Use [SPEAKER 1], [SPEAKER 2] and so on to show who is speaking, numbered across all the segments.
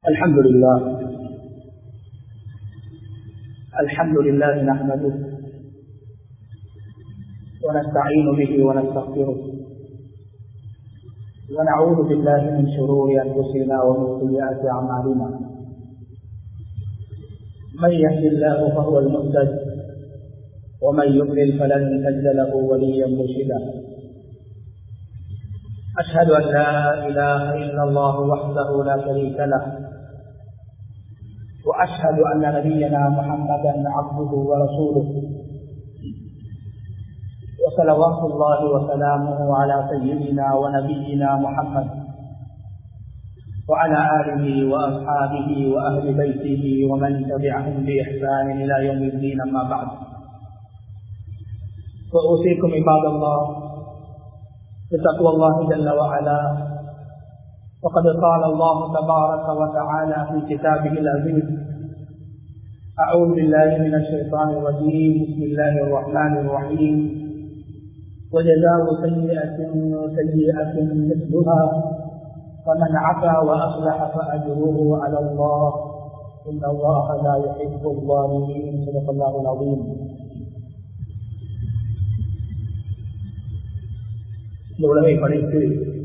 [SPEAKER 1] الحمد لله الحمد لله نحمده ونستعين به ونستغفره ونعوذ بالله من شرور انفسنا ومن سيئات اعمالنا من يهد الله فهو المهتد ومن يضلل فلن تجد له وليا مرشدا أشهد أن لا إله إلا الله وحده لا شريك له وأشهد أن نبينا محمدا عبده ورسوله وصلوات الله وسلامه على سيدنا ونبينا محمد وعلى آله وأصحابه وأهل بيته ومن تبعهم بإحسان إلى يوم الدين أما بعد وأوصيكم عباد الله بتقوى الله جل وعلا وقد قال الله تبارك وتعالى في كتابه العزيز أعوذ بالله من الشيطان الرجيم بسم الله الرحمن الرحيم وجزاء سيئة سيئة مثلها فمن عفا وأصلح فأجره على الله إن الله لا يحب الظالمين صدق الله العظيم இந்த உலகை படைத்து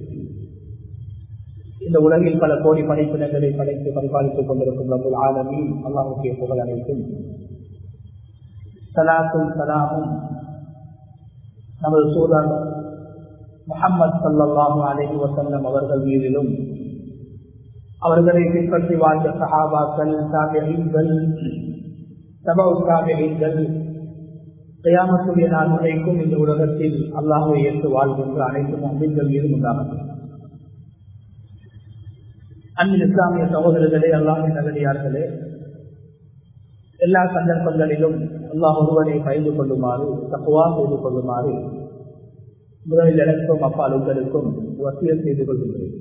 [SPEAKER 1] இந்த உலகில் பல கோடி படைப்பினங்களை படைத்து பரிபாலித்துக் கொண்டிருக்கும் ரபுல் ஆலமீன் அல்லாஹுடைய புகழ் அனைத்தும் சலாத்தும் சலாமும் நமது சூழல் முகமது சல்லாஹூ அலஹி வசல்லம் அவர்கள் மீதிலும் அவர்களை பின்பற்றி வாழ்ந்த சஹாபாக்கள் தாபியங்கள் சபவு தாபியங்கள் கயாமத்துடைய நாள் வரைக்கும் இந்த உலகத்தில் அல்லாஹை ஏற்று வாழ்கின்ற அனைத்து அமின்கள் மீதும் உண்டாகும் அன்பின் இஸ்லாமிய சகோதரர்களே அல்லாஹின் நகரியார்களே எல்லா சந்தர்ப்பங்களிலும் அல்லாஹ் ஒருவனை பயந்து கொள்ளுமாறு தப்புவா செய்து கொள்ளுமாறு முதலில் எனக்கும் அப்பால் உங்களுக்கும் வசியம் செய்து கொள்கின்றேன்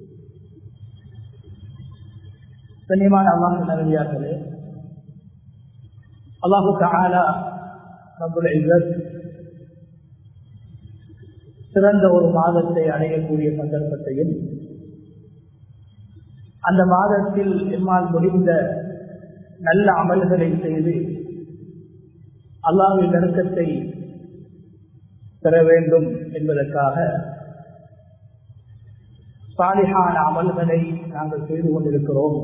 [SPEAKER 1] கண்ணியமான அல்லாஹின் நகரியார்களே அல்லாஹு தாலா ரபுல் இசத் சிறந்த ஒரு மாதத்தை அடையக்கூடிய சந்தர்ப்பத்தையும் அந்த மாதத்தில் எம்மால் முடிந்த நல்ல அமல்களை செய்து அல்லாவின் நெருக்கத்தை பெற வேண்டும் என்பதற்காக சாலிகான அமல்களை நாங்கள் செய்து கொண்டிருக்கிறோம்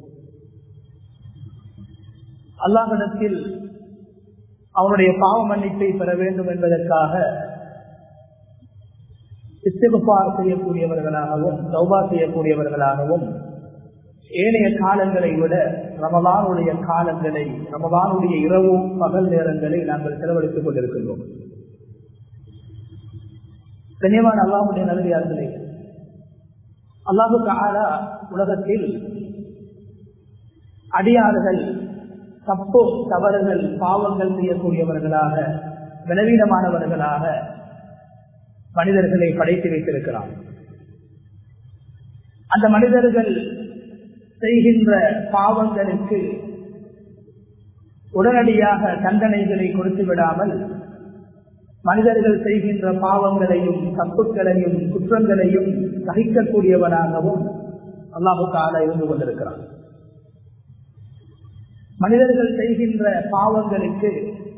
[SPEAKER 1] அல்லாஹிடத்தில் அவனுடைய பாவ மன்னிப்பை பெற வேண்டும் என்பதற்காக இஸ்திகுபார் செய்யக்கூடியவர்களாகவும் சௌபா செய்யக்கூடியவர்களாகவும் ஏனைய காலங்களை விட ரமதானுடைய காலங்களை ரமதானுடைய இரவு பகல் நேரங்களை நாங்கள் செலவழித்துக் கொண்டிருக்கின்றோம் கண்ணியமான அல்லாஹுடைய நல்லதார்களே அல்லாஹு காலா உலகத்தில் அடியாறுகள் தப்போ தவறுகள் பாவங்கள் செய்யக்கூடியவர்களாக பலவீனமானவர்களாக மனிதர்களை படைத்து வைத்திருக்கிறார் அந்த மனிதர்கள் செய்கின்ற பாவங்களுக்கு உடனடியாக தண்டனைகளை கொடுத்து விடாமல் மனிதர்கள் செய்கின்ற பாவங்களையும் தப்புக்களையும் குற்றங்களையும் சகிக்கக்கூடியவனாகவும் அல்லாஹு கால இருந்து கொண்டிருக்கிறார் மனிதர்கள் செய்கின்ற பாவங்களுக்கு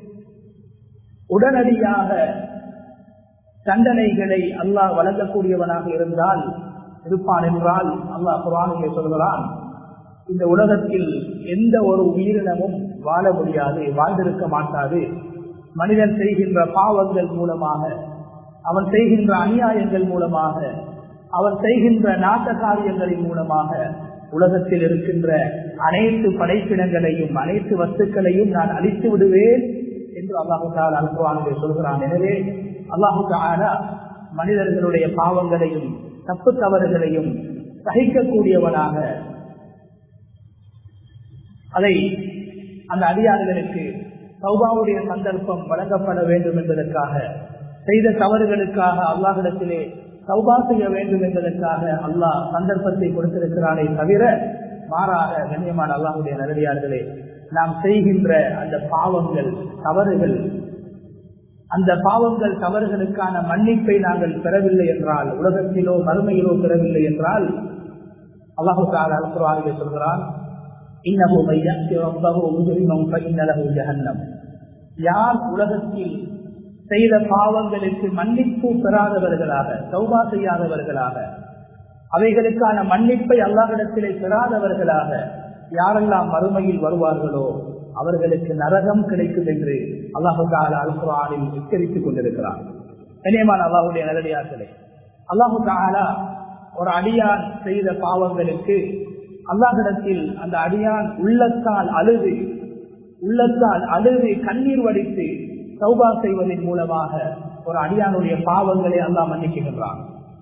[SPEAKER 1] உடனடியாக தண்டனைகளை அல்லாஹ் வழங்கக்கூடியவனாக இருந்தால் இருப்பான் என்றால் அல்லாஹ் குரானிலே சொல்கிறான் இந்த உலகத்தில் எந்த ஒரு உயிரினமும் வாழ முடியாது வாழ்ந்திருக்க மாட்டாது மனிதன் செய்கின்ற பாவங்கள் மூலமாக அவன் செய்கின்ற அநியாயங்கள் மூலமாக அவன் செய்கின்ற நாட்ட காரியங்களின் மூலமாக உலகத்தில் இருக்கின்ற அனைத்து படைப்பினங்களையும் அனைத்து வஸ்துக்களையும் நான் அழித்து விடுவேன் என்று அல்லாஹு அனுப்புவானதை சொல்கிறான் எனவே அல்லாஹு மனிதர்களுடைய பாவங்களையும் தப்பு தவறுகளையும் சகிக்கக்கூடியவனாக அதை அந்த அதிகாரிகளுக்கு சௌபாவுடைய சந்தர்ப்பம் வழங்கப்பட வேண்டும் என்பதற்காக செய்த தவறுகளுக்காக அல்லாஹிடத்திலே சௌபா செய்ய வேண்டும் என்பதற்காக அல்லாஹ் சந்தர்ப்பத்தை கொடுத்திருக்கிறானே தவிர மாறாக கண்ணியமான அல்லாஹுடைய நல்லடியார்களே நாம் செய்கின்ற அந்த பாவங்கள் தவறுகள் அந்த பாவங்கள் தவறுகளுக்கான மன்னிப்பை நாங்கள் பெறவில்லை என்றால் உலகத்திலோ மறுமையிலோ பெறவில்லை என்றால் அல்லாஹு தாலா குர்ஆனிலே சொல்கிறான் இன்னஹு மையத்தி ரப்பஹு முஜ்ரிமன் ஃபஇன்ன லஹு ஜஹன்னம் யார் உலகத்தில் செய்த பாவங்களுக்கு மன்னிப்பு பெறாதவர்களாக சௌபா செய்யாதவர்களாக அவைகளுக்கான மன்னிப்பை அல்லாஹிடத்திலே பெறாதவர்களாக யாரெல்லாம் மறுமையில் வருவார்களோ அவர்களுக்கு நரகம் கிடைக்கும் என்று அல்லாஹு தாலா அல் குரானில் எச்சரித்துக் கொண்டிருக்கிறார் கனியமான அல்லாஹுடைய நல்லடியார்களே அல்லாஹு தாலா ஒரு அடியான் செய்த பாவங்களுக்கு அல்லாஹிடத்தில் அந்த அடியான் உள்ளத்தால் அழுது உள்ளத்தால் அழுது கண்ணீர் வடித்து சௌபா செய்வதன் மூலமாக ஒரு அடியானுடைய பாவங்களை அல்லாஹ் மன்னிக்குகின்றான்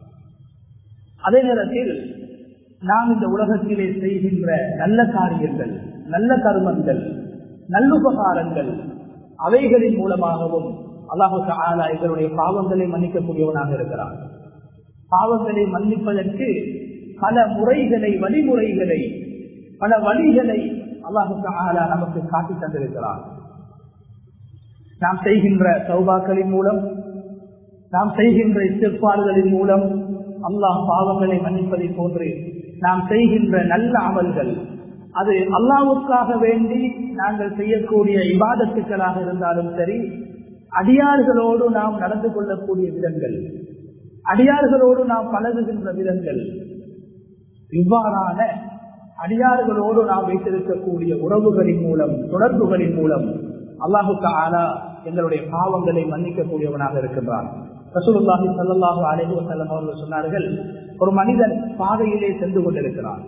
[SPEAKER 1] அதே நேரத்தில் நாம் இந்த உலகத்திலே செய்கின்ற நல்ல காரியங்கள் நல்ல கர்மங்கள் நல்லுபகாரங்கள் அவைகளின் மூலமாகவும் அல்லாஹு ஆலா எங்களுடைய பாவங்களை மன்னிக்கக்கூடியவனாக இருக்கிறான் பாவங்களை மன்னிப்பதற்கு பல முறைகளை வழிமுறைகளை பல வழிகளை அல்லாஹு ஆலா நமக்கு காட்டி தந்திருக்கிறான் நாம் செய்கின்ற சௌபாக்களின் மூலம் நாம் செய்கின்ற இஸ்திற்பாடுகளின் மூலம் அல்லாஹ் பாவங்களை மன்னிப்பதை போன்று நாம் செய்கின்ற நல்ல அமல்கள் அது அல்லாவுக்காக வேண்டி நாங்கள் செய்யக்கூடிய இபாதத்துக்களாக இருந்தாலும் சரி அடியார்களோடு நாம் நடந்து கொள்ளக்கூடிய விதங்கள் அடியார்களோடு நாம் பழகுகின்ற விதங்கள் இவ்வாறான அடியார்களோடு நாம் வைத்திருக்கக்கூடிய உறவுகளின் மூலம் தொடர்புகளின் மூலம் அல்லாஹுக்கு ஆனா எங்களுடைய பாவங்களை மன்னிக்கக்கூடியவனாக இருக்கின்றான் ரசூலுல்லாஹி சல்லாஹூ அலைஹி வசல்லம் அவர்கள் சொன்னார்கள் ஒரு மனிதன் பாதையிலே சென்று கொண்டிருக்கிறான்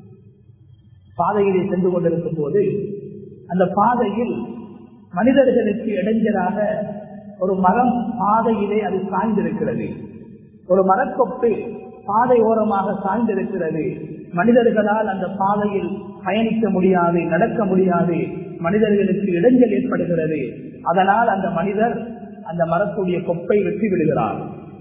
[SPEAKER 1] பாதையிலே சென்று கொண்டிருக்கும் போது அந்த பாதையில் மனிதர்களுக்கு இடைஞ்சலாக ஒரு மரம் பாதையிலே அது சாய்ந்திருக்கிறது ஒரு மரக்கொப்பு பாதை ஓரமாக சாய்ந்திருக்கிறது மனிதர்களால் அந்த பாதையில் பயணிக்க முடியாது நடக்க முடியாது மனிதர்களுக்கு இடைஞ்சல் ஏற்படுகிறது அதனால் அந்த மனிதர் அந்த மரத்துடைய கொப்பை வெட்டி விடுகிறார்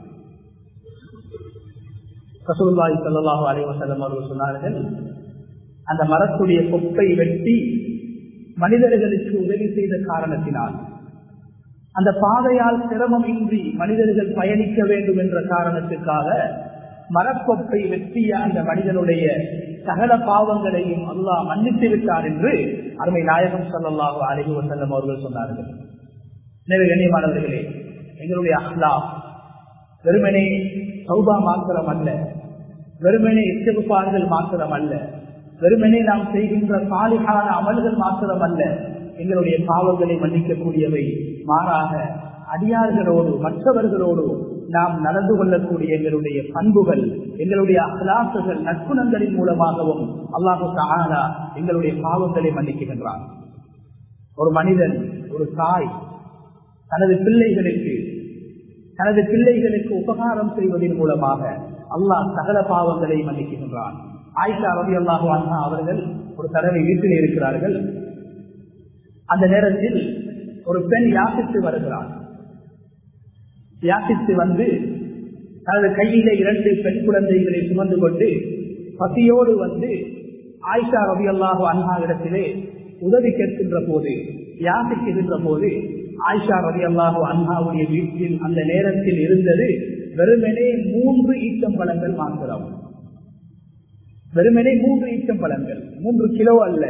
[SPEAKER 1] ரசூல்லாய் சல்லாஹூ அலைவசல்லம் அவர்கள் சொன்னார்கள் அந்த மரத்துடைய கொப்பை வெட்டி மனிதர்களுக்கு உதவி செய்த காரணத்தினால் அந்த பாதையால் சிரமம் இன்றி மனிதர்கள் பயணிக்க வேண்டும் என்ற காரணத்துக்காக மரக்கொப்பை வெட்டிய அந்த மனிதனுடைய சகல பாவங்களையும் அல்லாஹ் மன்னித்து விட்டார் என்று அருமை நாயகம் சல்லாஹூ அலஹி வசல்லம் அவர்கள் சொன்னார்கள் எனவே கண்ணியமானவர்களே எங்களுடைய அஹ்லா வெறுமனே சௌபா மாத்திரம் அல்ல வெறுமனே இச்சகுப்பார்கள் மாத்திரம் அல்ல வெறுமனே நாம் செய்கின்ற சாலிகான அமல்கள் மாத்திரம் அல்ல எங்களுடைய பாவங்களை மன்னிக்கக்கூடியவை மாறாக அடியார்களோடு மற்றவர்களோடு நாம் நடந்து கொள்ளக்கூடிய எங்களுடைய பண்புகள் எங்களுடைய அகலாசுகள் நற்குணங்களின் மூலமாகவும் அல்லாஹு ஆனா எங்களுடைய பாவங்களை மன்னிக்கின்றான் ஒரு மனிதன் ஒரு தாய் தனது பிள்ளைகளுக்கு தனது பிள்ளைகளுக்கு உபகாரம் செய்வதன் மூலமாக அல்லாஹ் சகல பாவங்களை மன்னிக்கின்றான் ஆயிஷா ரவி அல்லாஹு அண்ணா அவர்கள் ஒரு தடவை வீட்டில் இருக்கிறார்கள் அந்த நேரத்தில் ஒரு பெண் யாசித்து வருகிறார் யாசித்து வந்து தனது கையிலே இரண்டு பெண் குழந்தைகளை சுமந்து கொண்டு பசியோடு வந்து ஆயிஷா ரவி அல்லாஹு அண்ணா இடத்திலே உதவி கேட்கின்ற போது யாசிக்கின்ற போது ஆயிஷா ரவி அல்லாஹு அண்ணாவுடைய வீட்டில் அந்த நேரத்தில் இருந்தது வெறுமனே மூன்று ஈச்சம்பழங்கள் மாத்திரம் வெறுமனே மூன்று ஈச்சம்பழங்கள் மூன்று கிலோ அல்ல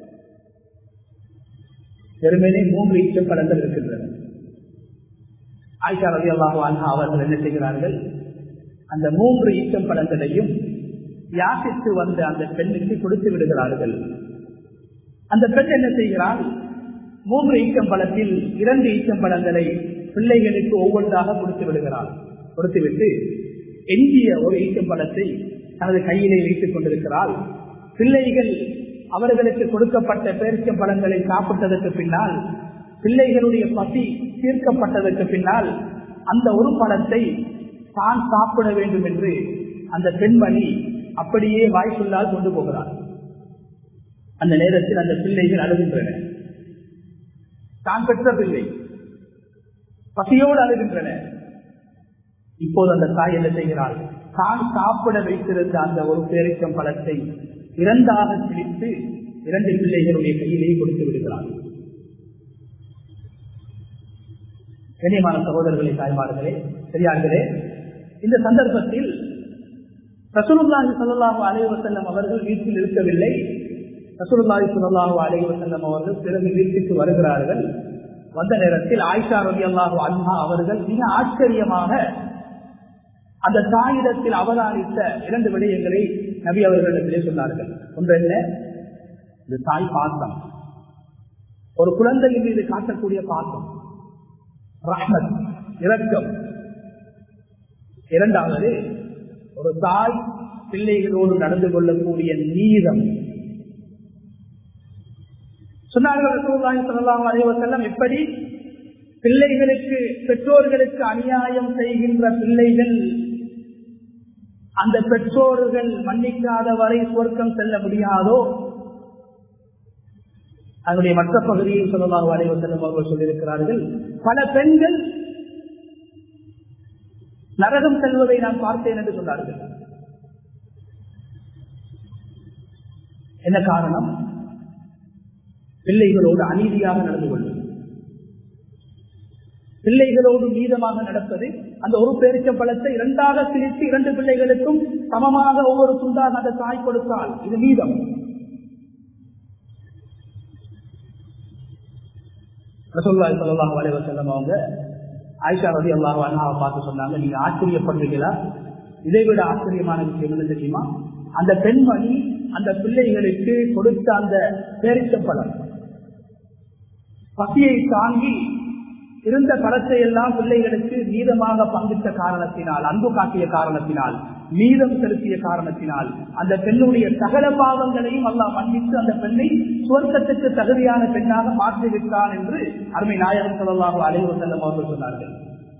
[SPEAKER 1] வெறுமனே மூன்று ஈச்சம்பழங்கள் இருக்கின்றன ஆயிஷா ரவி அல்லாஹு அண்ணா அவர்கள் என்ன செய்கிறார்கள் அந்த மூன்று ஈச்சம்பழங்களையும் யாசித்து வந்த அந்த பெண்ணுக்கு கொடுத்து விடுகிறார்கள் அந்த பெண் என்ன செய்கிறாள் மூன்று ஈச்சம்பழத்தில் இரண்டு ஈச்சம்பழங்களை பிள்ளைகளுக்கு ஒவ்வொன்றாக கொடுத்து விடுகிறாள் கொடுத்துவிட்டு எஞ்சிய ஒரு ஈச்சம்பழத்தை தனது கையிலே வைத்துக் கொண்டிருக்கிறாள் பிள்ளைகள் அவர்களுக்கு கொடுக்கப்பட்ட பேரிச்சம்பழங்களை சாப்பிட்டதற்கு பின்னால் பிள்ளைகளுடைய பசி தீர்க்கப்பட்டதற்கு பின்னால் அந்த ஒரு பழத்தை தான் சாப்பிட வேண்டும் என்று அந்த பெண்மணி அப்படியே வாய்ப்புள்ளால் கொண்டு போகிறார் அந்த நேரத்தில் அந்த பிள்ளைகள் அழுகின்றன தான் பெற்ற பிள்ளை பசியோடு அழுகின்றன இப்போது அந்த தாய் என்ன செய்கிறாள் தான் சாப்பிட வைத்திருந்த அந்த ஒரு பேரிச்சம் பழத்தை இரண்டாக பிரித்து இரண்டு பிள்ளைகளுடைய கையிலேயே கொடுத்து விடுகிறாள் கண்ணியமான சகோதரர்களே தாய்மார்களே பெரியார்களே இந்த சந்தர்ப்பத்தில் ரசூலுல்லாஹி ஸல்லல்லாஹு அலைஹி வஸல்லம் அவர்கள் வீட்டில் இருக்கவில்லை ரசூலுல்லாஹி ஸல்லல்லாஹு அலைஹி வஸல்லம் அவர்கள் பிறகு வீட்டுக்கு வருகிறார்கள் வந்த நேரத்தில் ஆயிஷா ரலியல்லாஹு அன்ஹா அவர்கள் மிக ஆச்சரியமாக அந்த தாயிடத்தில் அவதானித்த இரண்டு விடயங்களை நபி அவர்களிடத்திலே சொன்னார்கள் ஒன்று என்ன இந்த தாய் பாசம் ஒரு குழந்தையின் மீது காட்டக்கூடிய பாசம் ரஹ்மத் இரக்கம் இரண்டாவது ஒரு தாய் பிள்ளைகளோடு நடந்து கொள்ளக்கூடிய நீதம் சொன்னார்கள் எப்படி பிள்ளைகளுக்கு பெற்றோர்களுக்கு அநியாயம் செய்கின்ற பிள்ளைகள் அந்த பெற்றோர்கள் மன்னிக்காத வரை சுவர்க்கம் செல்ல முடியாதோ அதனுடைய மற்ற பகுதியில் சொல்லலாம் அலைவசல்லம் அவர்கள் சொல்லியிருக்கிறார்கள் பல பெண்கள் நரகம் செல்வதை நான் பார்த்தேன் என்று சொன்னார்கள் என்ன காரணம் பிள்ளைகளோடு அநீதியாக நடந்து கொள்வது பிள்ளைகளோடு மீதமாக நடப்பது அந்த ஒரு பேரிச்ச பழத்தை இரண்டாக பிரித்து இரண்டு பிள்ளைகளுக்கும் சமமாக ஒவ்வொரு துண்டாக அந்த தாய் கொடுத்தால் இது மீதம் ரசோல்லாய் சொல்லலாம் வளைவ செல்லம் அவங்க ஆயிஷா ரதி அல்லாஹ் அண்ணாவை பார்த்து சொன்னாங்க நீங்க ஆச்சரியப்படுறீங்களா இதை விட ஆச்சரியமான விஷயம் என்ன தெரியுமா அந்த பெண்மணி அந்த பிள்ளைகளுக்கு கொடுத்த அந்த பேரிச்சப்பழம் பசியை தாங்கி இருந்த பழத்தை எல்லாம் பிள்ளைகளுக்கு மீதமாக பங்கிட்ட காரணத்தினால் அன்பு காட்டிய காரணத்தினால் மீதம் செலுத்திய காரணத்தினால் அந்த பெண்ணுடைய சகல பாவங்களையும் அல்லாஹ் மன்னித்து அந்த பெண்ணை சுவர்க்கத்துக்கு தகுதியான பெண்ணாக மாற்றிவிட்டான் என்று அருமை நாயகம் சொல்லலாக அலைவர் செல்லம் அவர்கள் சொன்னார்கள்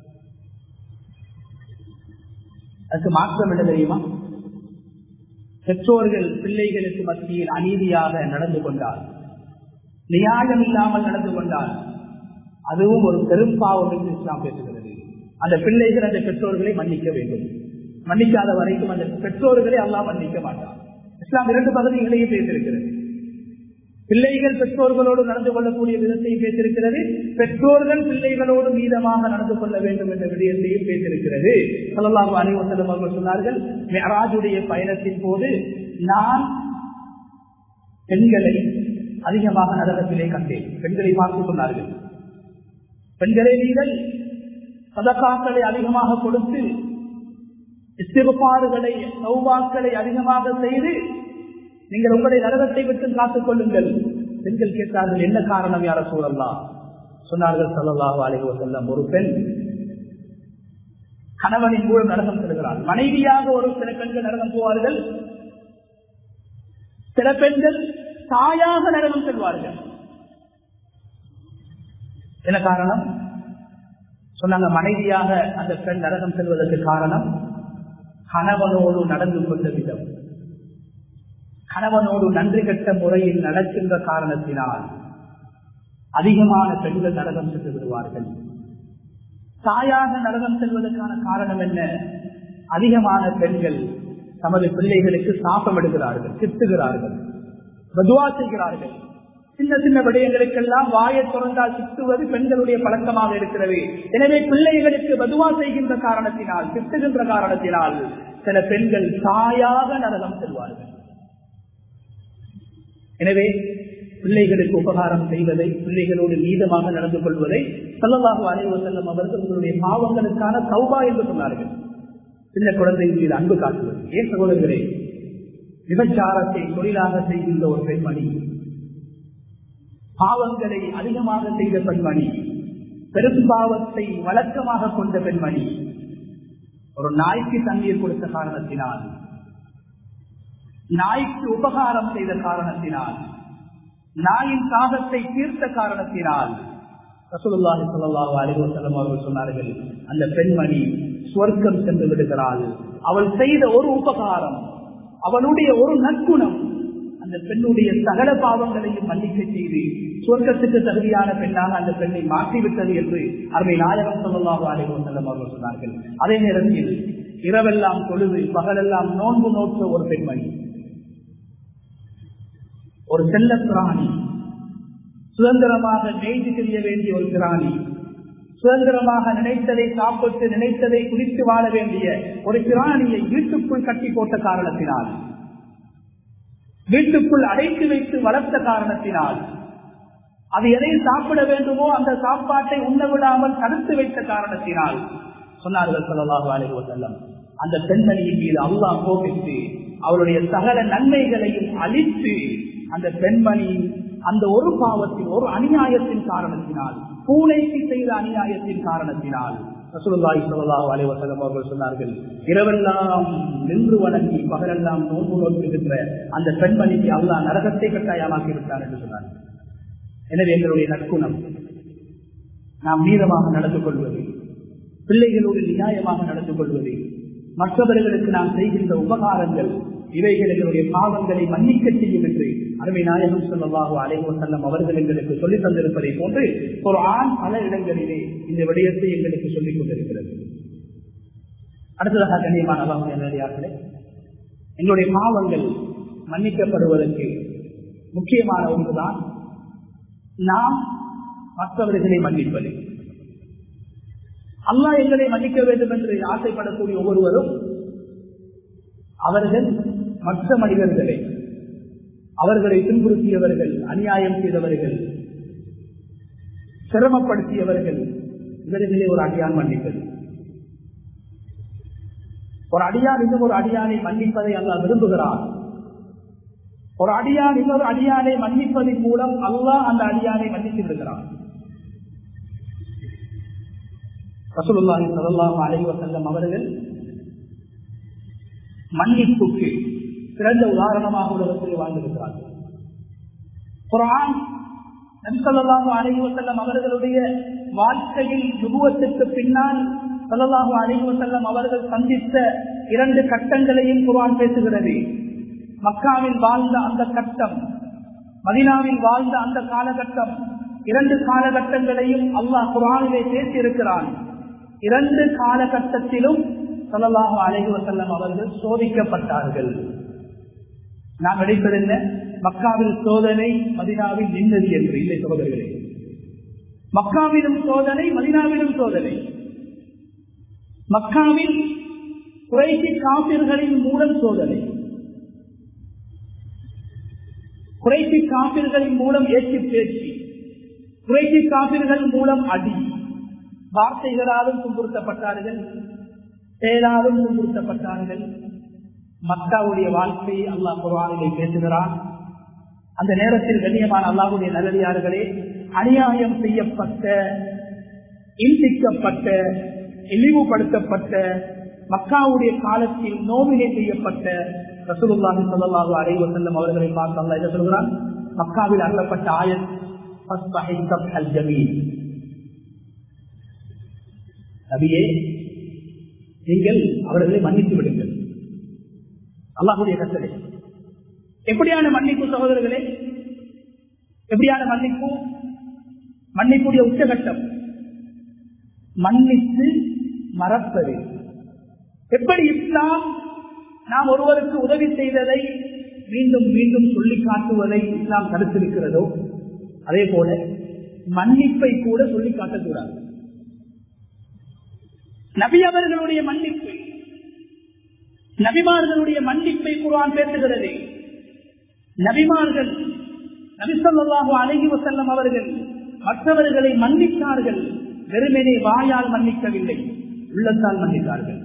[SPEAKER 1] அதுக்கு மாற்றம் என்ன தெரியுமா பெற்றோர்கள் பிள்ளைகளுக்கு மத்தியில் அநீதியாக நடந்து கொண்டால் நியாயம் இல்லாமல் நடந்து கொண்டால் அதுவும் ஒரு பெரும் பாவம் என்று இஸ்லாம் பேசுகிறது அந்த பிள்ளைகள் அந்த பெற்றோர்களை மன்னிக்க வேண்டும் மன்னிக்காத வரைக்கும் அந்த பெற்றோர்களை அல்லாஹ் மன்னிக்க மாட்டான் இஸ்லாம் இரண்டு பகுதிகளையும் பேசியிருக்கிறது பிள்ளைகள் பெற்றோர்களோடு நடந்து கொள்ளக்கூடிய விதத்தையும் பேசியிருக்கிறது பெற்றோர்கள் பிள்ளைகளோடு மீதமாக நடந்து கொள்ள வேண்டும் என்ற விடயத்தையும் பேசியிருக்கிறது சொல்லலாம் அனைவசலம் அவர்கள் சொன்னார்கள் மெராஜுடைய பயணத்தின் போது நான் பெண்களை அதிகமாக நரகத்திலே கண்டேன் பெண்களை பார்த்து சொன்னார்கள் பெண்களே நீங்கள் சதக்காக்களை அதிகமாக கொடுத்து இஸ்திருப்பாறுகளை சௌபாக்களை அதிகமாக செய்து நீங்கள் உங்களை நரகத்தை விட்டு காத்துக் கொள்ளுங்கள் பெண்கள் கேட்டார்கள் என்ன காரணம் யார சூழல்லாம் சொன்னார்கள் சல்லாஹு அலைவ செல்லம் ஒரு பெண் கணவனின் மூலம் நரகம் செல்கிறார் மனைவியாக ஒரு சில பெண்கள் நரகம் போவார்கள் சில பெண்கள் தாயாக நரகம் செல்வார்கள் என்ன காரணம் சொன்னாங்க மனைவியாக அந்த பெண் நரகம் செல்வதற்கு காரணம் கணவனோடு நடந்து கொண்ட விதம் கணவனோடு நன்றி கட்ட முறையில் நடக்கின்ற காரணத்தினால் அதிகமான பெண்கள் நரகம் சென்று விடுவார்கள் தாயாக நரகம் செல்வதற்கான காரணம் என்ன அதிகமான பெண்கள் தமது பிள்ளைகளுக்கு சாப்பம் எடுக்கிறார்கள் திட்டுகிறார்கள் பதுவா செய்கிறார்கள் சின்ன சின்ன விடயங்களுக்கெல்லாம் வாயை திறந்தால் திட்டுவது பெண்களுடைய பழக்கமாக இருக்கிறது எனவே பிள்ளைகளுக்கு பதுவா செய்கின்ற காரணத்தினால் திட்டுகின்ற காரணத்தினால் சில பெண்கள் தாயாக நரகம் செல்வார்கள் எனவே பிள்ளைகளுக்கு உபகாரம் செய்வதை பிள்ளைகளோடு நீதமாக நடந்து கொள்வதை சொல்லலாக அனைவர் செல்லும் அவர்கள் உங்களுடைய பாவங்களுக்கான சௌபா என்று சொன்னார்கள் சின்ன குழந்தையின் மீது அன்பு காட்டுவது ஏன் சகோதரர்களே விபச்சாரத்தை தொழிலாக செய்கின்ற ஒரு பெண்மணி பாவங்களை அதிகமாக செய்த பெண்மணி பெரும் பாவத்தை வழக்கமாக கொண்ட பெண்மணி ஒரு நாய்க்கு தண்ணீர் கொடுத்த காரணத்தினால் நாய்க்கு உபகாரம் செய்த காரணத்தினால் நாயின் தாகத்தை தீர்த்த காரணத்தினால் ரசூலுல்லாஹி ஸல்லல்லாஹு அலைஹி வஸல்லம் அவர்கள் சொன்னார்கள் அந்த பெண்மணி சுவர்க்கம் சென்று விடுகிறாள் அவள் செய்த ஒரு உபகாரம் அவளுடைய ஒரு நற்குணம் அந்த பெண்ணுடைய சகல பாவங்களையும் மன்னிக்க செய்து சுவர்க்கத்துக்கு தகுதியான பெண்ணாக அந்த பெண்ணை மாற்றிவிட்டது என்று அருமை நாயகம் சொல்லலாக அலைவ செல்லம் அவர்கள் சொன்னார்கள் அதே நேரத்தில் இரவெல்லாம் தொழுது பகலெல்லாம் நோன்பு நோற்ற ஒரு பெண்மணி ஒரு செல்ல பிராணி சுதந்திரமாக நெய்து தெரிய வேண்டிய ஒரு பிராணி சுதந்திரமாக நினைத்ததை சாப்பிட்டு நினைத்ததை குடித்து வாழ வேண்டிய ஒரு பிராணியை வீட்டுக்குள் கட்டி போட்ட காரணத்தினால் வீட்டுக்குள் அடைத்து வைத்து வளர்த்த காரணத்தினால் அது எதை சாப்பிட வேண்டுமோ அந்த சாப்பாட்டை உண்ண விடாமல் தடுத்து வைத்த காரணத்தினால் சொன்னார்கள் சொல்லலாக அலைவ செல்லம் அந்த பெண்மணியின் மீது அல்லாஹ் கோபித்து அவருடைய சகல நன்மைகளையும் அழித்து அந்த பெண்மணி அந்த ஒரு பாவத்தின் ஒரு அநியாயத்தின் காரணத்தினால் பூனைக்கு செய்த அநியாயத்தின் காரணத்தினால் ரசூலுல்லாஹி ஸல்லல்லாஹு அலைஹி வஸல்லம் அவர்கள் சொன்னார்கள் இரவெல்லாம் நின்று வணங்கி பகலெல்லாம் நோன்பு நோக்குகின்ற அந்த பெண்மணிக்கு அல்லாஹ் நரகத்தை கட்டாயமாக்கி விட்டார் என்று சொன்னார்கள் எனவே எங்களுடைய நற்குணம் நாம் நீளமாக நடந்து கொள்வது பிள்ளைகளோடு நியாயமாக நடந்து கொள்வது மற்றவர்களுக்கு நாம் செய்கின்ற உபகாரங்கள் இவைகள் எங்களுடைய பாவங்களை மன்னிக்க செய்யும் என்று அருமை நாயகம் சொல்லவாக அலைவோ செல்லம் அவர்கள் எங்களுக்கு சொல்லித் தந்திருப்பதை போன்று ஒரு ஆண் பல இடங்களிலே இந்த விடயத்தை எங்களுக்கு சொல்லிக் கொண்டிருக்கிறது அடுத்ததாக கண்ணியமான அல்லாஹர்களே எங்களுடைய பாவங்கள் மன்னிக்கப்படுவதற்கு முக்கியமான ஒன்றுதான் நாம் மற்றவர்களை மன்னிப்பது அல்லாஹ் எங்களை மன்னிக்க வேண்டும் என்று ஆசைப்படக்கூடிய ஒவ்வொருவரும் அவர்கள் மற்ற மனிதர்களை அவர்களை துன்புறுத்தியவர்கள் அநியாயம் செய்தவர்கள் சிரமப்படுத்தியவர்கள் இவர்களே ஒரு அடியான் மன்னிப்பது ஒரு அடியான் இன்னும் ஒரு அடியானை மன்னிப்பதை அல்லாஹ் விரும்புகிறார் ஒரு அடியான் இன்னொரு அடியானை மன்னிப்பதன் மூலம் அல்லாஹ் அந்த அடியானை மன்னித்து விடுகிறார் ரசூலுல்லாஹி ஸல்லல்லாஹு அலைஹி வஸல்லம் அவர்கள் மன்னிப்புக்கு சிறந்த உதாரணமாக உலகத்தில் வாழ்ந்திருக்கிறார்கள் குரான் நபிசல்லாஹு அலைஹி வஸல்லம் அவர்களுடைய வாழ்க்கையில் நுபுவத்திற்கு பின்னால் சல்லல்லாஹு அலைஹி வஸல்லம் அவர்கள் சந்தித்த இரண்டு கட்டங்களையும் குரான் பேசுகிறது மக்காவில் வாழ்ந்த அந்த கட்டம் மதினாவில் வாழ்ந்த அந்த காலகட்டம் இரண்டு காலகட்டங்களையும் அல்லாஹ் குரானிலே பேசியிருக்கிறான் இரண்டு காலகட்டத்திலும் சல்லல்லாஹு அலைஹி வஸல்லம் அவர்கள் சோதிக்கப்பட்டார்கள் நாம் நினைப்பதென்ன மக்காவில் சோதனை மதினாவில் நிம்மதி என்று இல்லை சகோதரர்களே மக்காவிலும் சோதனை மதினாவிலும் சோதனை மக்காவில் குறைசி காப்பிர்களின் மூலம் சோதனை குறைசி காப்பிர்களின் மூலம் ஏற்றி பேச்சு குறைசி காப்பிர்கள் மூலம் அடி வார்த்தைகளாலும் துன்புறுத்தப்பட்டார்கள் செயலாலும் துன்புறுத்தப்பட்டார்கள் மக்காவுடைய வாழ்க்கையை அல்லாஹ் குர்ஆனிலே பேசுகிறான் அந்த நேரத்தில் கண்ணியமான அல்லாஹுடைய நல்லடியார்களே அநியாயம் செய்யப்பட்ட இந்திக்கப்பட்ட இழிவுபடுத்தப்பட்ட மக்காவுடைய காலத்தில் நோவினை செய்யப்பட்ட ரசூலுல்லாஹி ஸல்லல்லாஹு அலைஹி வஸல்லம் அவர்களை பார்த்து அல்லாஹ் என்ன சொல்கிறான் மக்காவில் அருளப்பட்ட ஆயத் ஃபஸ்பஹி சப்ஹல் ஜமீல் நபியே நீங்கள் அவர்களை மன்னித்து விடுங்கள் அல்லாஹுடைய கட்டளை எப்படியான மன்னிப்பு சகோதரர்களே எப்படியான மன்னிப்பு மன்னிப்புடைய உச்சகட்டம் மன்னித்து மறப்பது எப்படி இஸ்லாம் நாம் ஒருவருக்கு உதவி செய்ததை மீண்டும் மீண்டும் சொல்லி காட்டுவதை இஸ்லாம் தடுத்திருக்கிறதோ அதே போல மன்னிப்பை கூட சொல்லி காட்டக்கூடாது நபி அவர்களுடைய மன்னிப்பு நபிமார்களுடைய மன்னிப்பை குரான் பேசுகிறது நபிமார்கள் நபிசல்லாஹு அழகி வசல்லம் அவர்கள் மற்றவர்களை மன்னித்தார்கள் வெறுமனே வாயால் மன்னிக்கவில்லை உள்ளத்தால் மன்னித்தார்கள்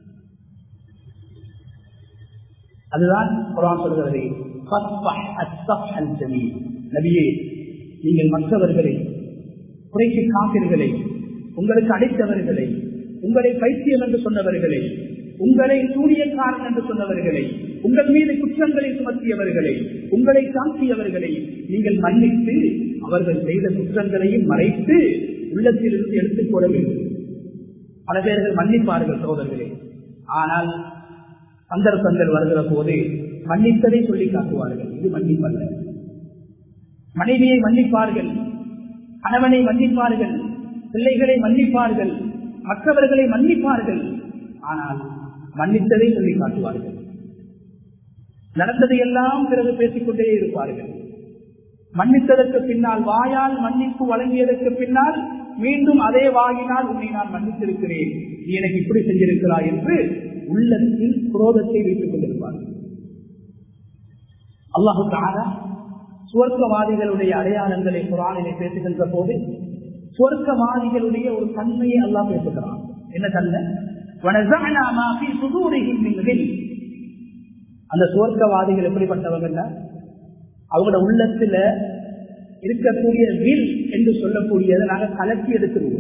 [SPEAKER 1] அதுதான் குரான் சொல்கிறது நபியே நீங்கள் மற்றவர்களை குறைக்கு காப்பீர்களை உங்களுக்கு அடைத்தவர்களை உங்களை பைத்தியம் என்று சொன்னவர்களை உங்களை சூரியக்காரன் என்று சொன்னவர்களை உங்கள் மீது குற்றங்களை சுமத்தியவர்களை உங்களை தாக்கியவர்களை நீங்கள் மன்னித்து அவர்கள் செய்த குற்றங்களையும் மறைத்து உள்ளத்திலிருந்து எடுத்துக் கொள்ள வேண்டும் பல பேர்கள் மன்னிப்பார்கள் சோதர்களே ஆனால் சந்தர்ப்பங்கள் வருகிற போது மன்னித்ததை சொல்லி காட்டுவார்கள் இது மன்னிப்பல்ல மனைவியை மன்னிப்பார்கள் கணவனை மன்னிப்பார்கள் பிள்ளைகளை மன்னிப்பார்கள் மற்றவர்களை மன்னிப்பார்கள் ஆனால் மன்னித்ததை சொல்லி காட்டுவார்கள் நடந்ததை எல்லாம் பிறகு பேசிக்கொண்டே இருப்பார்கள் மன்னித்ததற்கு பின்னால் வாயால் மன்னிப்பு வழங்கியதற்கு பின்னால் மீண்டும் அதே வாங்கினால் உன்னை நான் மன்னித்திருக்கிறேன் நீ எனக்கு இப்படி செஞ்சிருக்கிறாய் என்று உள்ளத்தில் குரோதத்தை வைத்துக் கொண்டிருப்பார் அல்லாஹு தாரா சுவர்க்கவாதிகளுடைய அடையாளங்களை குரானிலே பேசுகின்ற போது சுவர்க்கவாதிகளுடைய ஒரு தன்மையை அல்லாஹ் பேசுகிறான் என்ன தன்மை அந்த சுவர்க்கவாதிகள் எப்படிப்பட்டவர்கள் அவங்களோட உள்ளத்துல இருக்கக்கூடிய வில் என்று சொல்லக்கூடியதை நாங்கள் கலக்கி எடுத்துருவோம்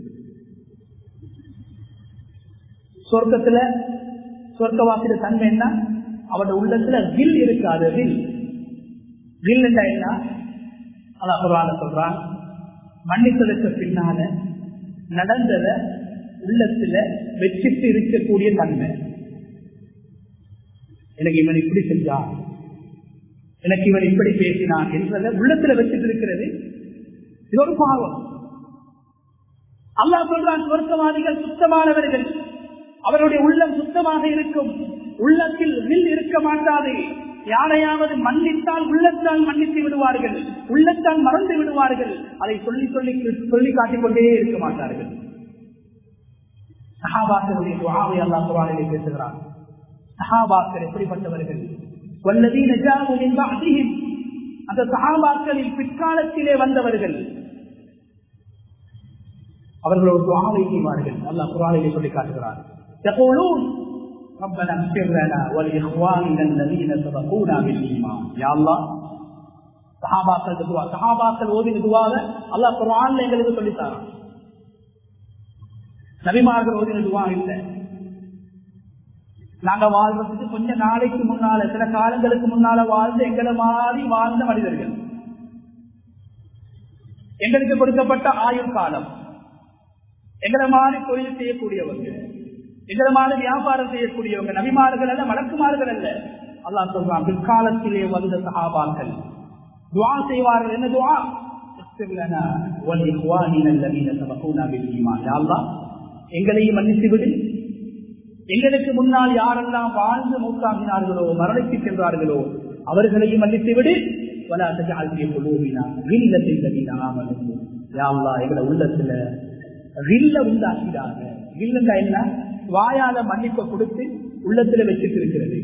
[SPEAKER 1] சொர்க்கத்துல சொர்க்கவாசிய தன்மை என்ன அவனோட உள்ளத்துல வில் இருக்காது வில் வில் என்ன அதான் குரான சொல்றான் மன்னித்தலுக்கு பின்னால நடந்தத உள்ளத்துல வச்சிட்டு இருக்கக்கூடிய தன்மை எனக்கு இவன் இப்படி செஞ்சான் எனக்கு இவன் இப்படி பேசினான் என்றத உள்ளத்துல வச்சிட்டு இருக்கிறது இது ஒரு பாவம் அல்லா சொல்றான் சொர்க்கவாதிகள் சுத்தமானவர்கள் அவருடைய உள்ளம் சுத்தமாக இருக்கும் உள்ளத்தில் வில் இருக்க மாட்டாது யாரையாவது மன்னித்தால் உள்ளத்தால் மன்னித்து விடுவார்கள் உள்ளத்தால் மறந்து விடுவார்கள் அதை சொல்லி சொல்லி சொல்லி காட்டிக் கொண்டே இருக்க மாட்டார்கள் சஹாபாக்களுடைய துவாவை அல்லா குரானிலே பேசுகிறார் சஹாபாக்கள் எப்படிப்பட்டவர்கள் வல்லதீன ஜாவு மின் பஅதிஹிம் அந்த சஹாபாக்களில் பிற்காலத்திலே வந்தவர்கள் அவர்கள் ஒரு துவாவை செய்வார்கள் அல்லாஹ் குரானிலே சொல்லி காட்டுகிறார் يقولون ربنا اغفر لنا ولاخواننا الذين سبقونا بالايمان يا الله சஹாபாக்கள் துவா சஹாபாக்கள் ஓதின துவாவை அல்லாஹ் குர்ஆன்ல எங்களுக்கு சொல்லி தரான் நபிமார்கள் ஓதின துவா இல்லை நாங்க வாழ்றதுக்கு கொஞ்ச நாளைக்கு முன்னால சில காலங்களுக்கு முன்னால வாழ்ந்த எங்களை மாதிரி வாழ்ந்த மனிதர்கள் எங்களுக்கு கொடுக்கப்பட்ட ஆயுள் காலம் எங்களை மாதிரி தொழில் செய்யக்கூடியவங்க எங்களை மாதிரி வியாபாரம் செய்யக்கூடியவங்க நபிமார்கள் அல்ல வழக்குமார்கள் அல்ல அல்லாஹ் சொல்றான் பிற்காலத்திலே வந்த சகாபாக்கள் துவா செய்வார்கள் என்ன துவா எங்களையும் மன்னித்து விடு எங்களுக்கு முன்னால் யாரெல்லாம் வாழ்ந்து மூத்தாகினார்களோ மரணித்து சென்றார்களோ அவர்களையும் மன்னித்து விடு எங்களை உள்ளத்துல வில்ல உண்டாக்கிறாங்க வில்லுங்க என்ன வாயால மன்னிப்பை கொடுத்து உள்ளத்துல வச்சுட்டு இருக்கிறது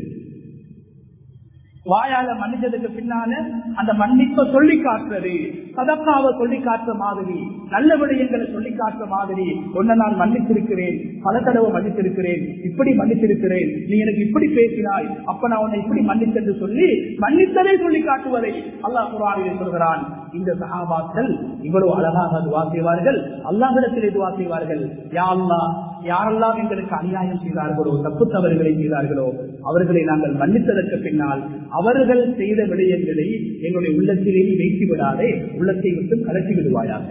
[SPEAKER 1] வாயால மன்னிச்சதுக்கு பின்னால அந்த மன்னிப்பை சொல்லி காட்டுறது சதக்காவை சொல்லி காட்டுற மாதிரி நல்ல விடயங்களை சொல்லி காட்டுற மாதிரி ஒன்ன நான் மன்னித்திருக்கிறேன் பல தடவை மன்னித்திருக்கிறேன் இப்படி மன்னித்திருக்கிறேன் நீ எனக்கு இப்படி பேசினாய் அப்ப நான் உன்னை இப்படி மன்னித்தென்று சொல்லி மன்னித்ததை சொல்லி காட்டுவதை அல்லாஹ் குரானிலே சொல்கிறான் இந்த சகாபாக்கள் இவ்வளவு அழகாக துவா செய்வார்கள் அல்லாஹிடத்திலே துவா செய்வார்கள் யா அல்லா யாரெல்லாம் எங்களுக்கு அநியாயம் செய்தார்களோ தப்பு தவறுகளை செய்தார்களோ அவர்களை நாங்கள் மன்னித்ததற்கு பின்னால் அவர்கள் செய்த விடயங்களை எங்களுடைய உள்ளத்திலேயே வைத்து விடாதே உள்ளத்தை விட்டு கலட்டி விடுவாயாக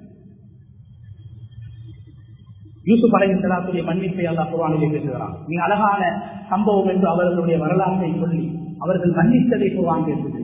[SPEAKER 1] யூசுப் அலைத்தலாத்துடைய மன்னிப்பை அல்லா குர்வானிலே பேசுகிறான் நீ அழகான சம்பவம் என்று அவர்களுடைய வரலாற்றை சொல்லி அவர்கள் மன்னித்ததை குர்வான் பேசுது